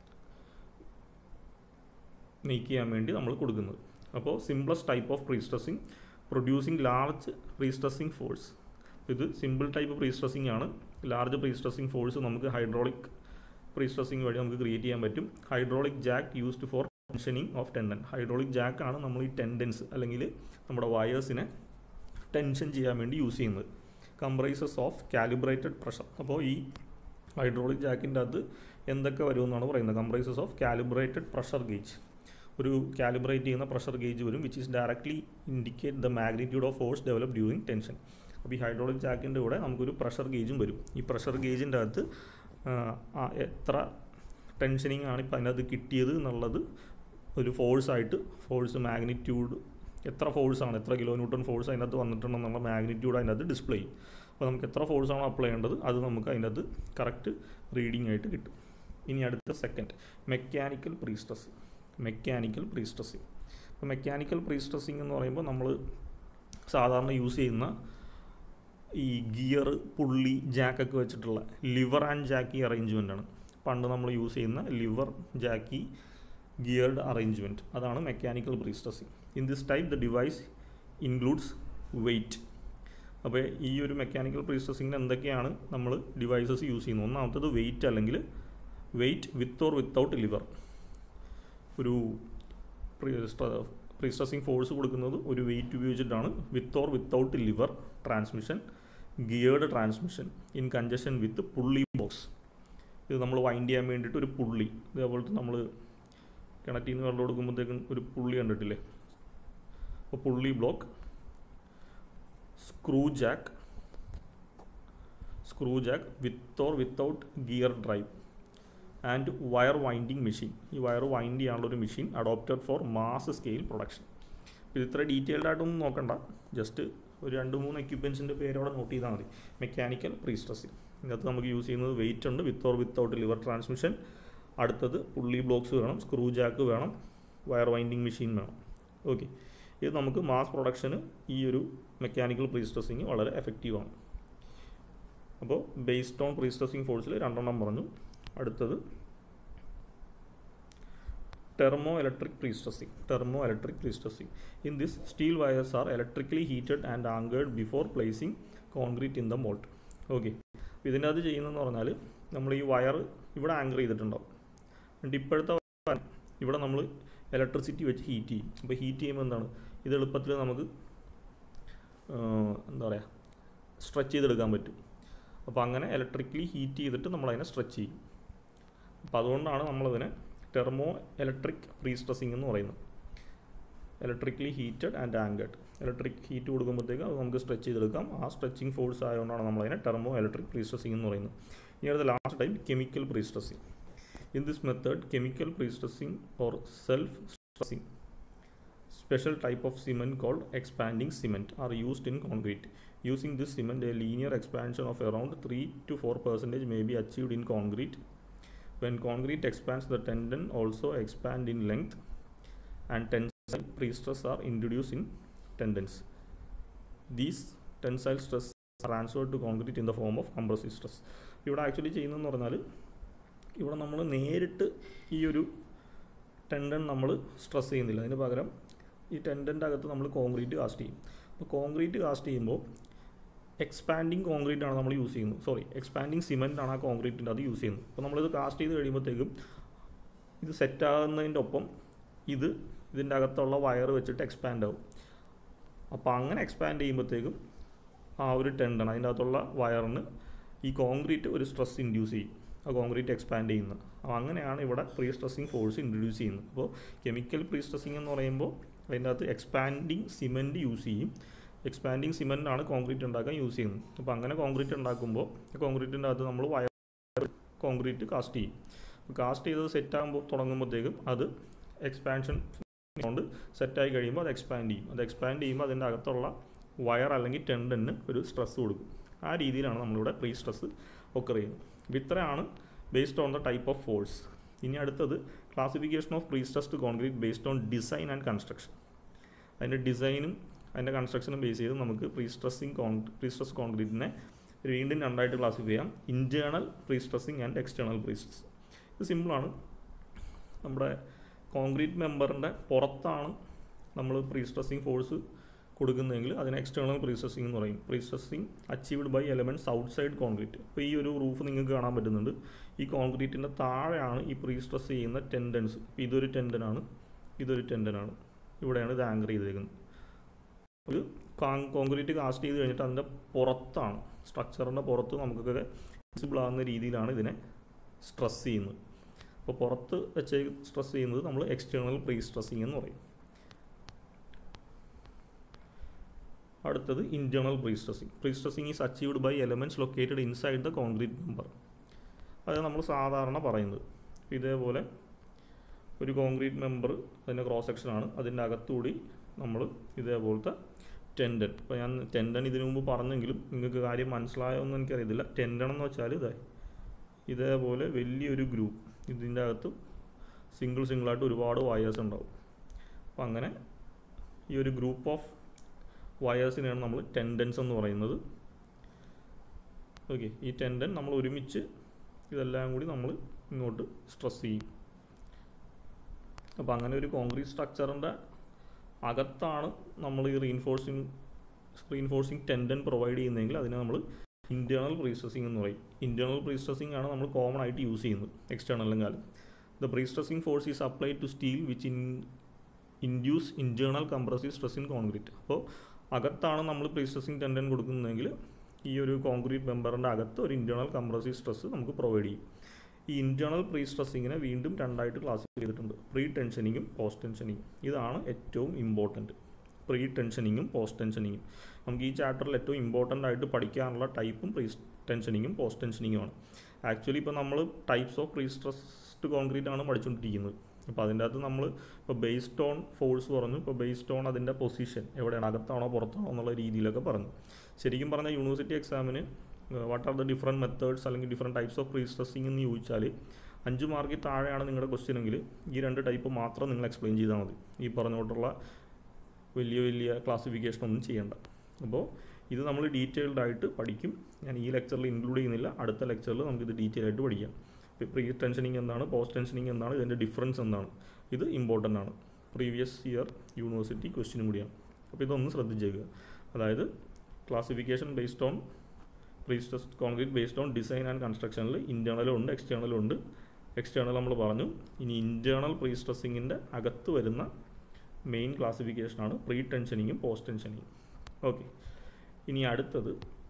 മേക്ക് ചെയ്യാൻ വേണ്ടി നമ്മൾ കൊടുക്കുന്നത് അപ്പോൾ simplest type of pre stressing producing large pre stressing force ഇത് സിമ്പിൾ ടൈപ്പ് പ്രീ സ്ട്രെസ്സിങ് ആണ് ലാർജ് പ്രീ സ്ട്രെസ്സിങ് ഫോഴ്സ് നമുക്ക് ഹൈഡ്രോളിക് പ്രീ സ്ട്രെസ്സിങ് വഴി നമുക്ക് ക്രിയേറ്റ് ചെയ്യാൻ പറ്റും hydraulic jack used for tensioning of tendon hydraulic jack ആണ് നമ്മൾ ഈ ടെൻഡൻസ് അല്ലെങ്കിൽ നമ്മുടെ വയേഴ്സിനെ ടെൻഷൻ ചെയ്യാൻ വേണ്ടി യൂസ് ചെയ്യുന്നത് കംപ്രൈസസ് ഓഫ് കാലിബ്രേറ്റഡ് പ്രഷർ അപ്പോൾ ഈ ഹൈഡ്രോളിക് ജാക്കിൻ്റെ അകത്ത് എന്തൊക്കെ വരുമെന്നാണ് പറയുന്നത് comprises of calibrated pressure gauge ഒരു കാലിബ്രേറ്റ് ചെയ്യുന്ന പ്രഷർ ഗേജ് വരും which is directly indicate the magnitude of force develop during tension അപ്പോൾ ഈ ഹൈഡ്രോളിക് ജാക്കിൻ്റെ കൂടെ നമുക്കൊരു പ്രഷർ ഗേജും വരും ഈ പ്രഷർ ഗേജിൻ്റെ അകത്ത് എത്ര ടെൻഷനിങ് ആണ് ഇപ്പോൾ അതിനകത്ത് കിട്ടിയത് എന്നുള്ളത് ഒരു ഫോഴ്സായിട്ട് ഫോഴ്സ് മാഗ്നിറ്റ്യൂഡ് എത്ര ഫോഴ്സാണ് എത്ര കിലോ ന്യൂട്ടൺ ഫോഴ്സ് അതിനകത്ത് വന്നിട്ടുണ്ടെന്നുള്ള മാഗ്നിറ്റ്യൂഡ് അതിനകത്ത് ഡിസ്പ്ലേ ചെയ്യും അപ്പോൾ നമുക്ക് എത്ര ഫോഴ്സാണോ അപ്ലൈ ചെയ്യേണ്ടത് അത് നമുക്ക് അതിനകത്ത് കറക്റ്റ് റീഡിംഗ് ആയിട്ട് കിട്ടും ഇനി അടുത്ത second mechanical pre stressing mechanical pre stressing അപ്പോൾ മെക്കാനിക്കൽ പ്രീ സ്ട്രെസ്സിങ് എന്ന് പറയുമ്പോൾ നമ്മൾ സാധാരണ യൂസ് ചെയ്യുന്ന ഈ ഗിയർ പുള്ളി ജാക്കൊക്കെ വെച്ചിട്ടുള്ള ലിവർ ആൻഡ് ജാക്കി അറേഞ്ച്മെൻ്റ് ആണ് പണ്ട് നമ്മൾ യൂസ് ചെയ്യുന്ന ലിവർ ജാക്കി ഗിയർഡ് അറേഞ്ച്മെൻറ്റ് അതാണ് mechanical pre stressing in this type the device includes weight അപ്പോൾ ഈ ഒരു മെക്കാനിക്കൽ പ്രീ സ്ട്രെസ്സിങ്ങിന് എന്തൊക്കെയാണ് നമ്മൾ ഡിവൈസസ് യൂസ് ചെയ്യുന്നത് ഒന്നാമത്തത് വെയ്റ്റ് അല്ലെങ്കിൽ weight with or without lever ഒരു പ്രീ സ്ട്രെസ്സിങ് ഫോഴ്സ് കൊടുക്കുന്നത് ഒരു വെയിറ്റ് ഉപയോഗിച്ചിട്ടാണ് with or without lever transmission geared transmission in conjunction with pulley box ഇത് നമ്മൾ വൈൻഡ് ചെയ്യാൻ വേണ്ടിയിട്ട് ഒരു പുള്ളി ഇതേപോലത്തെ നമ്മൾ കിണറ്റിൽ നിന്ന് വെള്ളം കൊടുക്കുമ്പോഴത്തേക്കും ഒരു പുള്ളി കണ്ടിട്ടില്ലേ അപ്പോൾ pulley block screw jack screw jack with or without gear drive and wire winding machine ഈ വയർ വൈൻഡ് ചെയ്യാനുള്ള ഒരു machine adopted for mass scale production ഇത് ഇത്ര ഡീറ്റെയിൽഡ് ആയിട്ടൊന്നും നോക്കണ്ട ജസ്റ്റ് ഒരു രണ്ട് മൂന്ന് എക്യുപ്മെൻസിൻ്റെ പേര് അവിടെ നോട്ട് ചെയ്താൽ മതി മെക്കാനിക്കൽ പ്രീ സ്ട്രെസ്സിങ് ഇതിനകത്ത് നമുക്ക് യൂസ് ചെയ്യുന്നത് വെയിറ്റ് ഉണ്ട് with or without lever transmission അടുത്തത് പുള്ളി ബ്ലോക്സ് വേണം സ്ക്രൂ ജാക്ക് വേണം വയർ വൈൻഡിങ് മെഷീൻ വേണം ഓക്കെ ഇത് നമുക്ക് മാസ് പ്രൊഡക്ഷന് ഈ ഒരു മെക്കാനിക്കൽ പ്രീ സ്ട്രെസ്സിങ് വളരെ എഫക്റ്റീവാണ് അപ്പോൾ ബേസ്ഡ് ഓൺ പ്രീ സ്ട്രെസ്സിങ് ഫോഴ്സിൽ രണ്ടെണ്ണം പറഞ്ഞു അടുത്തത് thermo electric prestressing thermo electric prestressing in this steel wires are electrically heated and anchored before placing concrete in the mould okay ഇതിൻ്റെ അത് ചെയ്യുന്നതെന്ന് പറഞ്ഞാൽ നമ്മൾ ഈ വയർ ഇവിടെ ആങ്കർ ചെയ്തിട്ടുണ്ടാവും എന്നിട്ട് ഇപ്പോഴത്തെ ഇവിടെ നമ്മൾ ഇലക്ട്രിസിറ്റി വെച്ച് ഹീറ്റ് ചെയ്യും അപ്പോൾ ഹീറ്റ് ചെയ്യുമ്പോൾ എന്താണ് ഇത് എളുപ്പത്തിൽ നമുക്ക് എന്താ പറയുക സ്ട്രെച്ച് ചെയ്തെടുക്കാൻ പറ്റും അപ്പോൾ അങ്ങനെ ഇലക്ട്രിക്കലി ഹീറ്റ് ചെയ്തിട്ട് നമ്മളതിനെ സ്ട്രെച്ച് ചെയ്യും അപ്പോൾ അതുകൊണ്ടാണ് നമ്മളതിനെ ടെർമോ ഇലക്ട്രിക് പ്രീസ്ട്രസിംഗ് എന്ന് പറയുന്നത് electrically heated and anchored electric heat കൊടുക്കുമ്പോഴത്തേക്ക് അത് നമുക്ക് സ്ട്രെച്ച് ചെയ്തെടുക്കാം ആ സ്ട്രെച്ചിങ് ഫോഴ്സ് ആയതുകൊണ്ടാണ് നമ്മളതിനെ ടെർമോ ഇലക്ട്രിക് പ്രീസ്ട്രസിംഗ് എന്ന് പറയുന്നത് ഇനി അടുത്ത last time chemical prestressing in this method chemical prestressing or self stressing special type of cement called expanding cement are used in concrete. Using this cement, a linear expansion of around 3 to 4 percentage may be achieved in concrete. When concrete expands, the tendon also expand in length and tensile pre-stress are introduced in tendons. These tensile stress are transferred to concrete in the form of compressive stress. ഇവിടെ actually ചെയ്യുന്നതെന്ന് പറഞ്ഞാൽ ഇവിടെ നമ്മൾ നേരിട്ട് ഈ ഒരു tendon നമ്മൾ stress ചെയ്യുന്നില്ല അതിന് പകരം ഈ ടെൻഡൻ്റെ അകത്ത് നമ്മൾ കോൺക്രീറ്റ് കാസ്റ്റ് ചെയ്യും അപ്പോൾ കോൺക്രീറ്റ് കാസ്റ്റ് ചെയ്യുമ്പോൾ എക്സ്പാൻഡിങ് കോൺക്രീറ്റ് ആണ് നമ്മൾ യൂസ് ചെയ്യുന്നത് സോറി എക്സ്പാൻഡിങ് സിമെൻ്റ് ആണ് ആ കോൺക്രീറ്റിൻ്റെ അത് യൂസ് ചെയ്യുന്നത് അപ്പോൾ നമ്മളിത് കാസ്റ്റ് ചെയ്ത് കഴിയുമ്പോഴത്തേക്കും ഇത് സെറ്റ് ആകുന്നതിൻ്റെ ഒപ്പം ഇത് ഇതിൻ്റെ അകത്തുള്ള വയർ വെച്ചിട്ട് എക്സ്പാൻഡ് ആവും അപ്പോൾ അങ്ങനെ എക്സ്പാൻഡ് ചെയ്യുമ്പോഴത്തേക്കും ആ ഒരു ടെൻഡൺ അതിൻ്റെ അകത്തുള്ള വയറിന് ഈ കോൺക്രീറ്റ് ഒരു സ്ട്രെസ് ഇൻഡ്യൂസ് ചെയ്യും ആ കോൺക്രീറ്റ് എക്സ്പാൻഡ് ചെയ്യുന്നത് അപ്പോൾ അങ്ങനെയാണ് ഇവിടെ പ്രീ സ്ട്രെസ്സിങ് ഫോഴ്സ് ഇൻട്രൊഡ്യൂസ് ചെയ്യുന്നത് അപ്പോൾ കെമിക്കൽ പ്രീ സ്ട്രെസ്സിങ് എന്ന് പറയുമ്പോൾ അതിൻ്റെ അകത്ത് എക്സ്പാൻഡിങ് സിമെൻറ്റ് യൂസ് ചെയ്യും എക്സ്പാൻഡിങ് സിമെൻ്റ് ആണ് കോൺക്രീറ്റ് ഉണ്ടാക്കാൻ യൂസ് ചെയ്യുന്നത് അപ്പോൾ അങ്ങനെ കോൺക്രീറ്റ് ഉണ്ടാക്കുമ്പോൾ കോൺക്രീറ്റിൻ്റെ അകത്ത് നമ്മൾ വയർ കോൺക്രീറ്റ് കാസ്റ്റ് ചെയ്യും അപ്പോൾ കാസ്റ്റ് ചെയ്തത് സെറ്റ് ആകുമ്പോൾ തുടങ്ങുമ്പോഴത്തേക്കും അത് എക്സ്പാൻഷൻ കൊണ്ട് സെറ്റായി കഴിയുമ്പോൾ അത് എക്സ്പാൻഡ് ചെയ്യും അത് എക്സ്പാൻഡ് ചെയ്യുമ്പോൾ അതിൻ്റെ അകത്തുള്ള വയർ അല്ലെങ്കിൽ ടെൻഡന് ഒരു സ്ട്രെസ് കൊടുക്കും ആ രീതിയിലാണ് നമ്മളിവിടെ പ്രീ സ്ട്രെസ് ഒക്കെ ചെയ്യുന്നത് അപ്പോൾ ഇത്രയാണ് based on the type of force ഇനി അടുത്തത് classification of pre stressed concrete based on design and construction അതിൻ്റെ ഡിസൈനും അതിൻ്റെ കൺസ്ട്രക്ഷനും ബേസ് ചെയ്ത് നമുക്ക് pre stressing con pre stress കോൺക്രീറ്റിനെ വീണ്ടും രണ്ടായിട്ട് ക്ലാസിഫൈ ചെയ്യാം internal pre stressing and external pre stress ഇത് സിമ്പിളാണ് നമ്മുടെ കോൺക്രീറ്റ് മെമ്പറിൻ്റെ പുറത്താണ് നമ്മൾ പ്രീ സ്ട്രെസ്സിങ് ഫോഴ്സ് കൊടുക്കുന്നതെങ്കിൽ അതിനെ എക്സ്റ്റേണൽ പ്രീ സ്ട്രെസ്സിങ് എന്ന് പറയും pre stressing achieved by elements outside concrete അപ്പോൾ ഈ ഒരു റൂഫ് നിങ്ങൾക്ക് കാണാൻ പറ്റുന്നുണ്ട് ഈ കോൺക്രീറ്റിൻ്റെ താഴെയാണ് ഈ പ്രീ സ്ട്രെസ് ചെയ്യുന്ന ടെൻഡൻസ് ഇതൊരു ടെൻഡനാണ് ഇതൊരു ടെൻഡനാണ് ഇവിടെയാണ് ഇത് ആങ്കർ ചെയ്തേക്കുന്നത് ഒരു കോൺക്രീറ്റ് കാസ്റ്റ് ചെയ്ത് കഴിഞ്ഞിട്ട് അതിൻ്റെ പുറത്താണ് സ്ട്രക്ചറിൻ്റെ പുറത്ത് നമുക്കൊക്കെ വിസിബിൾ ആകുന്ന രീതിയിലാണ് ഇതിനെ സ്ട്രെസ് ചെയ്യുന്നത് അപ്പോൾ പുറത്ത് വെച്ച് സ്ട്രെസ് ചെയ്യുന്നത് നമ്മൾ എക്സ്റ്റേണൽ പ്രീ സ്ട്രെസ്സിങ് എന്ന് പറയും അടുത്തത് internal pre stressing pre stressing is achieved by elements located inside the concrete member അത് നമ്മൾ സാധാരണ പറയുന്നത് ഇതേപോലെ ഒരു കോൺക്രീറ്റ് മെമ്പർ അതിൻ്റെ ക്രോസ് സെക്ഷനാണ് അതിൻ്റെ അകത്തുകൂടി നമ്മൾ ഇതേപോലത്തെ ടെൻഡൻ ഇപ്പോൾ ഞാൻ ടെൻഡൻ ഇതിനു മുമ്പ് പറഞ്ഞെങ്കിലും നിങ്ങൾക്ക് കാര്യം മനസ്സിലായോ എന്ന് എനിക്കറിയത്തില്ല ടെൻഡൻ എന്ന് വെച്ചാൽ ഇതേ ഇതേപോലെ വലിയൊരു ഗ്രൂപ്പ് ഇതിൻ്റെ അകത്ത് സിംഗിൾ സിംഗിളായിട്ട് ഒരുപാട് വയേഴ്സ് ഉണ്ടാവും അപ്പോൾ അങ്ങനെ ഈ ഒരു ഗ്രൂപ്പ് ഓഫ് വയേഴ്സിനെയാണ് നമ്മൾ ടെൻഡൻസ് എന്ന് പറയുന്നത് ഓക്കെ ഈ ടെൻഡൻ നമ്മൾ ഒരുമിച്ച് ഇതെല്ലാം കൂടി നമ്മൾ ഇങ്ങോട്ട് സ്ട്രെസ് ചെയ്യും അപ്പോൾ അങ്ങനെ ഒരു കോൺക്രീറ്റ് സ്ട്രക്ചറിൻ്റെ അകത്താണ് നമ്മൾ ഈ റീൻഫോഴ്സിങ് റീൻഫോഴ്സിങ് ടെൻഡൻ പ്രൊവൈഡ് ചെയ്യുന്നതെങ്കിൽ അതിനെ നമ്മൾ ഇൻറ്റേർണൽ പ്രീസ്ട്രസിങ് എന്ന് പറയും ഇൻറ്റേർണൽ പ്രീസ്ട്രസിങ് ആണ് നമ്മൾ കോമൺ ആയിട്ട് യൂസ് ചെയ്യുന്നത് എക്സ്റ്റേണലും കാലം the prestressing force is applied to steel which in induce internal compressive stress in concrete അപ്പോൾ അകത്താണ് നമ്മൾ പ്രീസ്ട്രസിങ് ടെൻഡൻ കൊടുക്കുന്നതെങ്കിൽ ഈ ഒരു കോൺക്രീറ്റ് മെമ്പറിൻ്റെ അകത്ത് ഒരു ഇൻറ്റേർണൽ കംപ്രസീവ് സ്ട്രെസ് നമുക്ക് പ്രൊവൈഡ് ചെയ്യും ഈ ഇൻറ്റേർണൽ പ്രീ സ്ട്രെസ്സിങ്ങിനെ വീണ്ടും രണ്ടായിട്ട് ക്ലാസിഫൈ ചെയ്തിട്ടുണ്ട് പ്രീ ടെൻഷനിങ്ങും പോസ്റ്റ് ടെൻഷനിങ്ങും ഇതാണ് ഏറ്റവും ഇമ്പോർട്ടൻറ്റ് പ്രീ ടെൻഷനിങ്ങും പോസ്റ്റ് ടെൻഷനിങ്ങും നമുക്ക് ഈ ചാപ്റ്ററിൽ ഏറ്റവും ഇമ്പോർട്ടൻ്റ് ആയിട്ട് പഠിക്കാനുള്ള ടൈപ്പും പ്രീ ടെൻഷനിങ്ങും പോസ്റ്റ് ടെൻഷനിങ്ങുമാണ് ആക്ച്വലി ഇപ്പോൾ നമ്മൾ types of pre stressed concrete ആണ് പഠിച്ചുകൊണ്ടിരിക്കുന്നത് അപ്പോൾ അതിൻ്റെ അകത്ത് നമ്മൾ ഇപ്പോൾ ബേസ്ഡ് ഓൺ ഫോഴ്സ് പറഞ്ഞു ഇപ്പോൾ ബേസ്ഡ് ഓൺ അതിൻ്റെ പൊസിഷൻ എവിടെയാണ് അകത്താണോ പുറത്താണോ എന്നുള്ള രീതിയിലൊക്കെ പറഞ്ഞു ശരിക്കും പറഞ്ഞാൽ യൂണിവേഴ്സിറ്റി എക്സാമിന് what are the different methods അല്ലെങ്കിൽ different types of pre stressing എന്ന് ചോദിച്ചാൽ അഞ്ച് മാർക്കിൽ താഴെയാണ് നിങ്ങളുടെ ക്വസ്റ്റ്യൻ എങ്കിൽ ഈ രണ്ട് ടൈപ്പ് മാത്രം നിങ്ങൾ എക്സ്പ്ലെയിൻ ചെയ്താൽ മതി ഈ പറഞ്ഞുകൊണ്ടുള്ള വലിയ വലിയ ക്ലാസിഫിക്കേഷൻ ഒന്നും ചെയ്യേണ്ട അപ്പോൾ ഇത് നമ്മൾ ഡീറ്റെയിൽഡ് ആയിട്ട് പഠിക്കും ഞാൻ ഈ ലെക്ചറിൽ ഇൻക്ലൂഡ് ചെയ്യുന്നില്ല അടുത്ത ലെക്ചറിൽ നമുക്കിത് ഡീറ്റെയിൽ ആയിട്ട് പഠിക്കാം ഇപ്പോൾ പ്രീ ടെൻഷനിങ് എന്താണ് പോസ്റ്റ് ടെൻഷനിങ് എന്താണ് ഇതിൻ്റെ ഡിഫറൻസ് എന്താണ് ഇത് ഇമ്പോർട്ടൻ്റ് ആണ് പ്രീവിയസ് ഇയർ യൂണിവേഴ്സിറ്റി ക്വസ്റ്റ്യനും കൂടിയാണ് അപ്പോൾ ഇതൊന്ന് ശ്രദ്ധിച്ചേക്കുക അതായത് classification based on pre stress concrete based on design and കൺസ്ട്രക്ഷനിൽ ഇൻറ്റേർണലും ഉണ്ട് എക്സ്റ്റേണലും ഉണ്ട് എക്സ്റ്റേണൽ നമ്മൾ പറഞ്ഞു ഇനി ഇൻറ്റേർണൽ പ്രീ സ്ട്രെസ്സിങ്ങിൻ്റെ അകത്ത് വരുന്ന മെയിൻ ക്ലാസിഫിക്കേഷനാണ് പ്രീ ടെൻഷനിങ്ങും പോസ്റ്റ് ടെൻഷനിങ്ങും ഓക്കെ ഇനി അടുത്തത്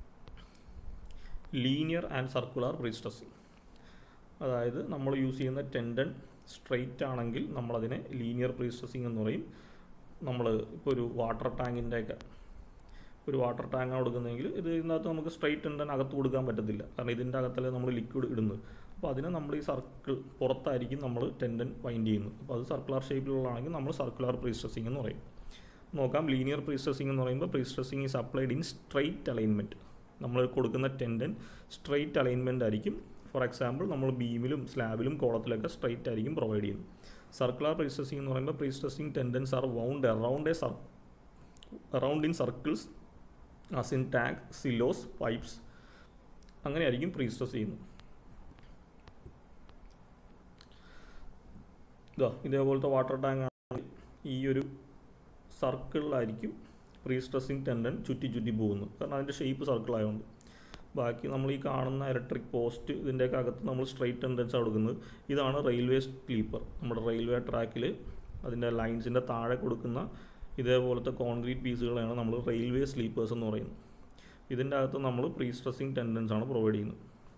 linear and circular pre stressing അതായത് നമ്മൾ യൂസ് ചെയ്യുന്ന ടെൻഡൻ സ്ട്രെയിറ്റ് ആണെങ്കിൽ നമ്മളതിനെ ലീനിയർ പ്രീ സ്ട്രെസ്സിങ് എന്ന് പറയും നമ്മൾ ഇപ്പോൾ ഒരു വാട്ടർ ടാങ്കിൻ്റെയൊക്കെ ഒരു വാട്ടർ ടാങ്കാണ് കൊടുക്കുന്നതെങ്കിൽ ഇത് ഇതിനകത്ത് നമുക്ക് സ്ട്രെയിറ്റ് ടെൻഡൻ അകത്ത് കൊടുക്കാൻ പറ്റത്തില്ല കാരണം ഇതിൻ്റെ അകത്തല്ലേ നമ്മൾ ലിക്വിഡ് ഇടുന്നത് അപ്പോൾ അതിനെ നമ്മൾ ഈ സർക്കിൾ പുറത്തായിരിക്കും നമ്മൾ ടെൻഡൻ വൈൻഡ് ചെയ്യുന്നത് അപ്പോൾ അത് സർക്കുലർ ഷേപ്പിലുള്ളതാണെങ്കിൽ നമ്മൾ സർക്കുലർ പ്രീ സ്ട്രെസ്സിങ് എന്ന് പറയും നോക്കാം ലീനിയർ പ്രീ സ്ട്രെസ്സിങ് എന്ന് പറയുമ്പോൾ pre stressing is applied in straight alignment നമ്മൾ കൊടുക്കുന്ന ടെൻഡൻ സ്ട്രെയിറ്റ് അലൈൻമെൻ്റ് ആയിരിക്കും ഫോർ എക്സാമ്പിൾ നമ്മൾ ബീമിലും സ്ലാബിലും കോളത്തിലൊക്കെ സ്ട്രെയിറ്റ് ആയിരിക്കും പ്രൊവൈഡ് ചെയ്യുന്നത് സർക്കുലർ പ്രീ സ്ട്രെസ്സിങ് എന്ന് പറയുമ്പോൾ pre stressing tendons are wound around a sir around in circles as in tank silos pipes അങ്ങനെയായിരിക്കും പ്രീ സ്ട്രെസ് ചെയ്യുന്നത് ഇതാ ഇതേപോലത്തെ വാട്ടർ ടാങ്ക് ആണെങ്കിൽ ഈ ഒരു സർക്കിളിലായിരിക്കും പ്രീ സ്ട്രെസ്സിങ് ടെൻഡൻ ചുറ്റി ചുറ്റി പോകുന്നത് കാരണം അതിൻ്റെ ഷേപ്പ് സർക്കിൾ ആയതുകൊണ്ട് ബാക്കി നമ്മൾ ഈ കാണുന്ന ഇലക്ട്രിക് പോസ്റ്റ് ഇതിൻ്റെയൊക്കെ അകത്ത് നമ്മൾ സ്ട്രെയിറ്റ് ടെൻഡൻസ് കൊടുക്കുന്നത് ഇതാണ് റെയിൽവേ സ്ലീപ്പർ നമ്മുടെ റെയിൽവേ ട്രാക്കിൽ അതിൻ്റെ ലൈൻസിൻ്റെ താഴെ കൊടുക്കുന്ന ഇതേപോലത്തെ കോൺക്രീറ്റ് പീസുകളാണ് നമ്മൾ റെയിൽവേ സ്ലീപ്പേഴ്സ് എന്ന് പറയുന്നത് ഇതിൻ്റെ അകത്ത് നമ്മൾ പ്രീ സ്ട്രെസ്സിങ് ടെൻഡൻസ് ആണ് പ്രൊവൈഡ് ചെയ്യുന്നത്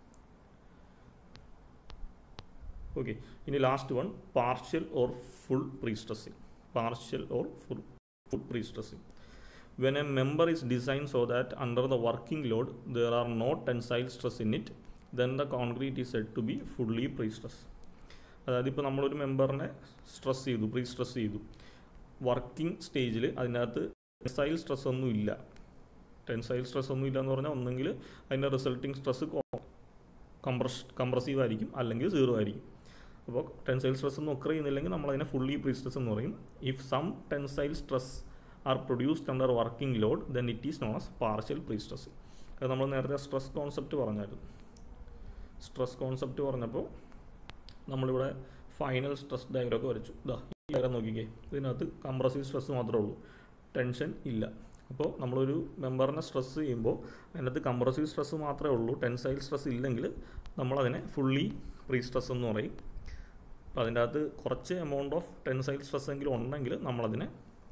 ഓക്കെ ഇനി last one partial or full pre stressing partial or full full pre stressing when a member is designed so that under the working load there are no tensile stress in it then the concrete is said to be fully pre-stress അതായത് ഇപ്പോൾ നമ്മളൊരു മെമ്പറിനെ stress ചെയ്തു pre stress ചെയ്തു working സ്റ്റേജിൽ അതിനകത്ത് tensile stress ഒന്നും ഇല്ല ടെൻസൈൽ സ്ട്രെസ് ഒന്നും ഇല്ല എന്ന് പറഞ്ഞാൽ ഒന്നെങ്കിൽ അതിൻ്റെ റിസൾട്ടിങ് സ്ട്രെസ് കംപ്രസ് കംപ്രസീവ് ആയിരിക്കും അല്ലെങ്കിൽ സീറോ ആയിരിക്കും അപ്പോൾ ടെൻസൈൽ സ്ട്രെസ് ഒന്നും ഒക്കർ ചെയ്യുന്നില്ലെങ്കിൽ നമ്മൾ അതിനെ ഫുള്ളി പ്രീ സ്ട്രെസ് എന്ന് പറയും if some tensile stress are produced under working load then it is known as partial pre stress അത് നമ്മൾ നേരത്തെ സ്ട്രെസ് കോൺസെപ്റ്റ് പറഞ്ഞായിരുന്നു സ്ട്രെസ് കോൺസെപ്റ്റ് പറഞ്ഞപ്പോൾ നമ്മളിവിടെ ഫൈനൽ സ്ട്രെസ് ഡയഗ്രം ഒക്കെ വരച്ചു ഇതാ ഈ ഡയഗ്രം നോക്കിക്കേ ഇതിനകത്ത് കംപ്രസീവ് സ്ട്രെസ് മാത്രമേ ഉള്ളൂ ടെൻഷൻ ഇല്ല അപ്പോൾ നമ്മളൊരു മെമ്പറിനെ സ്ട്രെസ് ചെയ്യുമ്പോൾ അതിനകത്ത് കംപ്രസീവ് സ്ട്രെസ് മാത്രമേ ഉള്ളൂ ടെൻസൈൽ സ്ട്രെസ് ഇല്ലെങ്കിൽ നമ്മളതിനെ ഫുള്ളി പ്രീ സ്ട്രെസ് എന്ന് പറയും അപ്പോൾ അതിൻ്റെ അകത്ത് കുറച്ച് എമൗണ്ട് ഓഫ് ടെൻസൈൽ സ്ട്രെസ് എങ്കിലും ഉണ്ടെങ്കിൽ നമ്മളതിനെ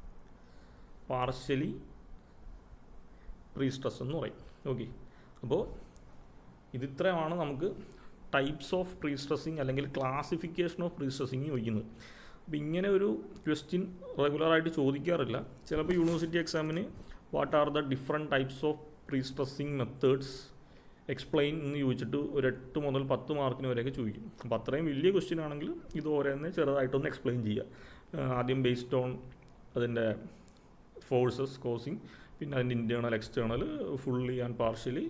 പാർഷ്യലി പ്രീ സ്ട്രെസ് എന്ന് പറയും ഓക്കെ അപ്പോൾ ഇതിത്രയാണ് നമുക്ക് ടൈപ്സ് ഓഫ് പ്രീ സ്ട്രെസ്സിങ് അല്ലെങ്കിൽ ക്ലാസിഫിക്കേഷൻ ഓഫ് പ്രീ സ്ട്രെസ്സിങ് ചോദിക്കുന്നത് അപ്പോൾ ഇങ്ങനെ ഒരു ക്വസ്റ്റ്യൻ റെഗുലറായിട്ട് ചോദിക്കാറില്ല ചിലപ്പോൾ യൂണിവേഴ്സിറ്റി എക്സാമിന് what are the different types of pre stressing methods explain എന്ന് ചോദിച്ചിട്ട് ഒരു എട്ട് മുതൽ പത്ത് മാർക്കിന് വരെയൊക്കെ ചോദിക്കും അപ്പോൾ അത്രയും വലിയ ക്വസ്റ്റ്യൻ ആണെങ്കിൽ ഇത് ഓരോന്നെ ചെറുതായിട്ടൊന്ന് എക്സ്പ്ലെയിൻ ചെയ്യുക ആദ്യം ബേസ്ഡ് ഓൺ അതിൻ്റെ ഫോഴ്സസ് കോസിങ് പിന്നെ അതിൻ്റെ internal external fully and partially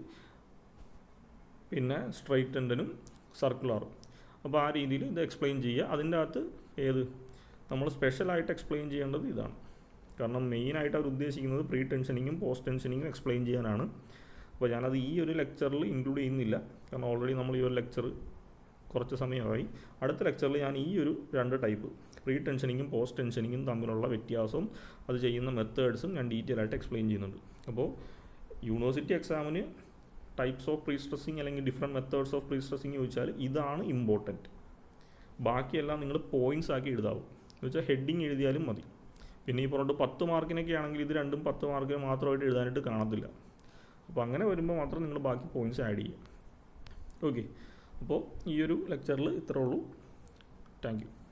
പിന്നെ സ്ട്രൈറ്റ് എൻഡനും സർക്കുലറും അപ്പോൾ ആ രീതിയിൽ ഇത് എക്സ്പ്ലെയിൻ ചെയ്യുക അതിൻ്റെ അകത്ത് ഏത് നമ്മൾ സ്പെഷ്യലായിട്ട് എക്സ്പ്ലെയിൻ ചെയ്യേണ്ടത് ഇതാണ് കാരണം മെയിനായിട്ട് അവർ ഉദ്ദേശിക്കുന്നത് പ്രീ ടെൻഷനിങ്ങും പോസ്റ്റ് ടെൻഷനിങ്ങും എക്സ്പ്ലെയിൻ ചെയ്യാനാണ് അപ്പോൾ ഞാനത് ഈ ഒരു ലെക്ചറിൽ ഇൻക്ലൂഡ് ചെയ്യുന്നില്ല കാരണം ഓൾറെഡി നമ്മൾ ഈ ഒരു ലെക്ചർ കുറച്ച് സമയമായി അടുത്ത ലെക്ചറിൽ ഞാൻ ഈ ഒരു രണ്ട് ടൈപ്പ് പ്രീ ടെൻഷനിങ്ങും പോസ്റ്റ് ടെൻഷനിങ്ങും തമ്മിലുള്ള വ്യത്യാസവും അത് ചെയ്യുന്ന മെത്തേഡ്സും ഞാൻ ഡീറ്റെയിൽ ആയിട്ട് എക്സ്പ്ലെയിൻ ചെയ്യുന്നുണ്ട് അപ്പോൾ യൂണിവേഴ്സിറ്റി എക്സാമിന് ടൈപ്സ് ഓഫ് പ്രീ സ്ട്രെസ്സിങ് അല്ലെങ്കിൽ different methods of pre stressing ചോദിച്ചാൽ ഇതാണ് ഇമ്പോർട്ടൻറ്റ് ബാക്കിയെല്ലാം നിങ്ങൾ പോയിൻറ്റ്സ് ആക്കി എഴുതാവും എന്ന് വെച്ചാൽ ഹെഡിങ് എഴുതിയാലും മതി പിന്നെ ഈ പറഞ്ഞിട്ട് പത്ത് മാർക്കിനൊക്കെ ആണെങ്കിൽ ഇത് രണ്ടും പത്ത് മാർക്കിന് മാത്രമായിട്ട് എഴുതാനായിട്ട് കാണത്തില്ല അപ്പോൾ അങ്ങനെ വരുമ്പോൾ മാത്രം നിങ്ങൾ ബാക്കി പോയിൻറ്റ്സ് ആഡ് ചെയ്യുക ഓക്കെ അപ്പോൾ ഈ ഒരു ലെക്ചറിൽ ഇത്രേ ഉള്ളൂ താങ്ക് യു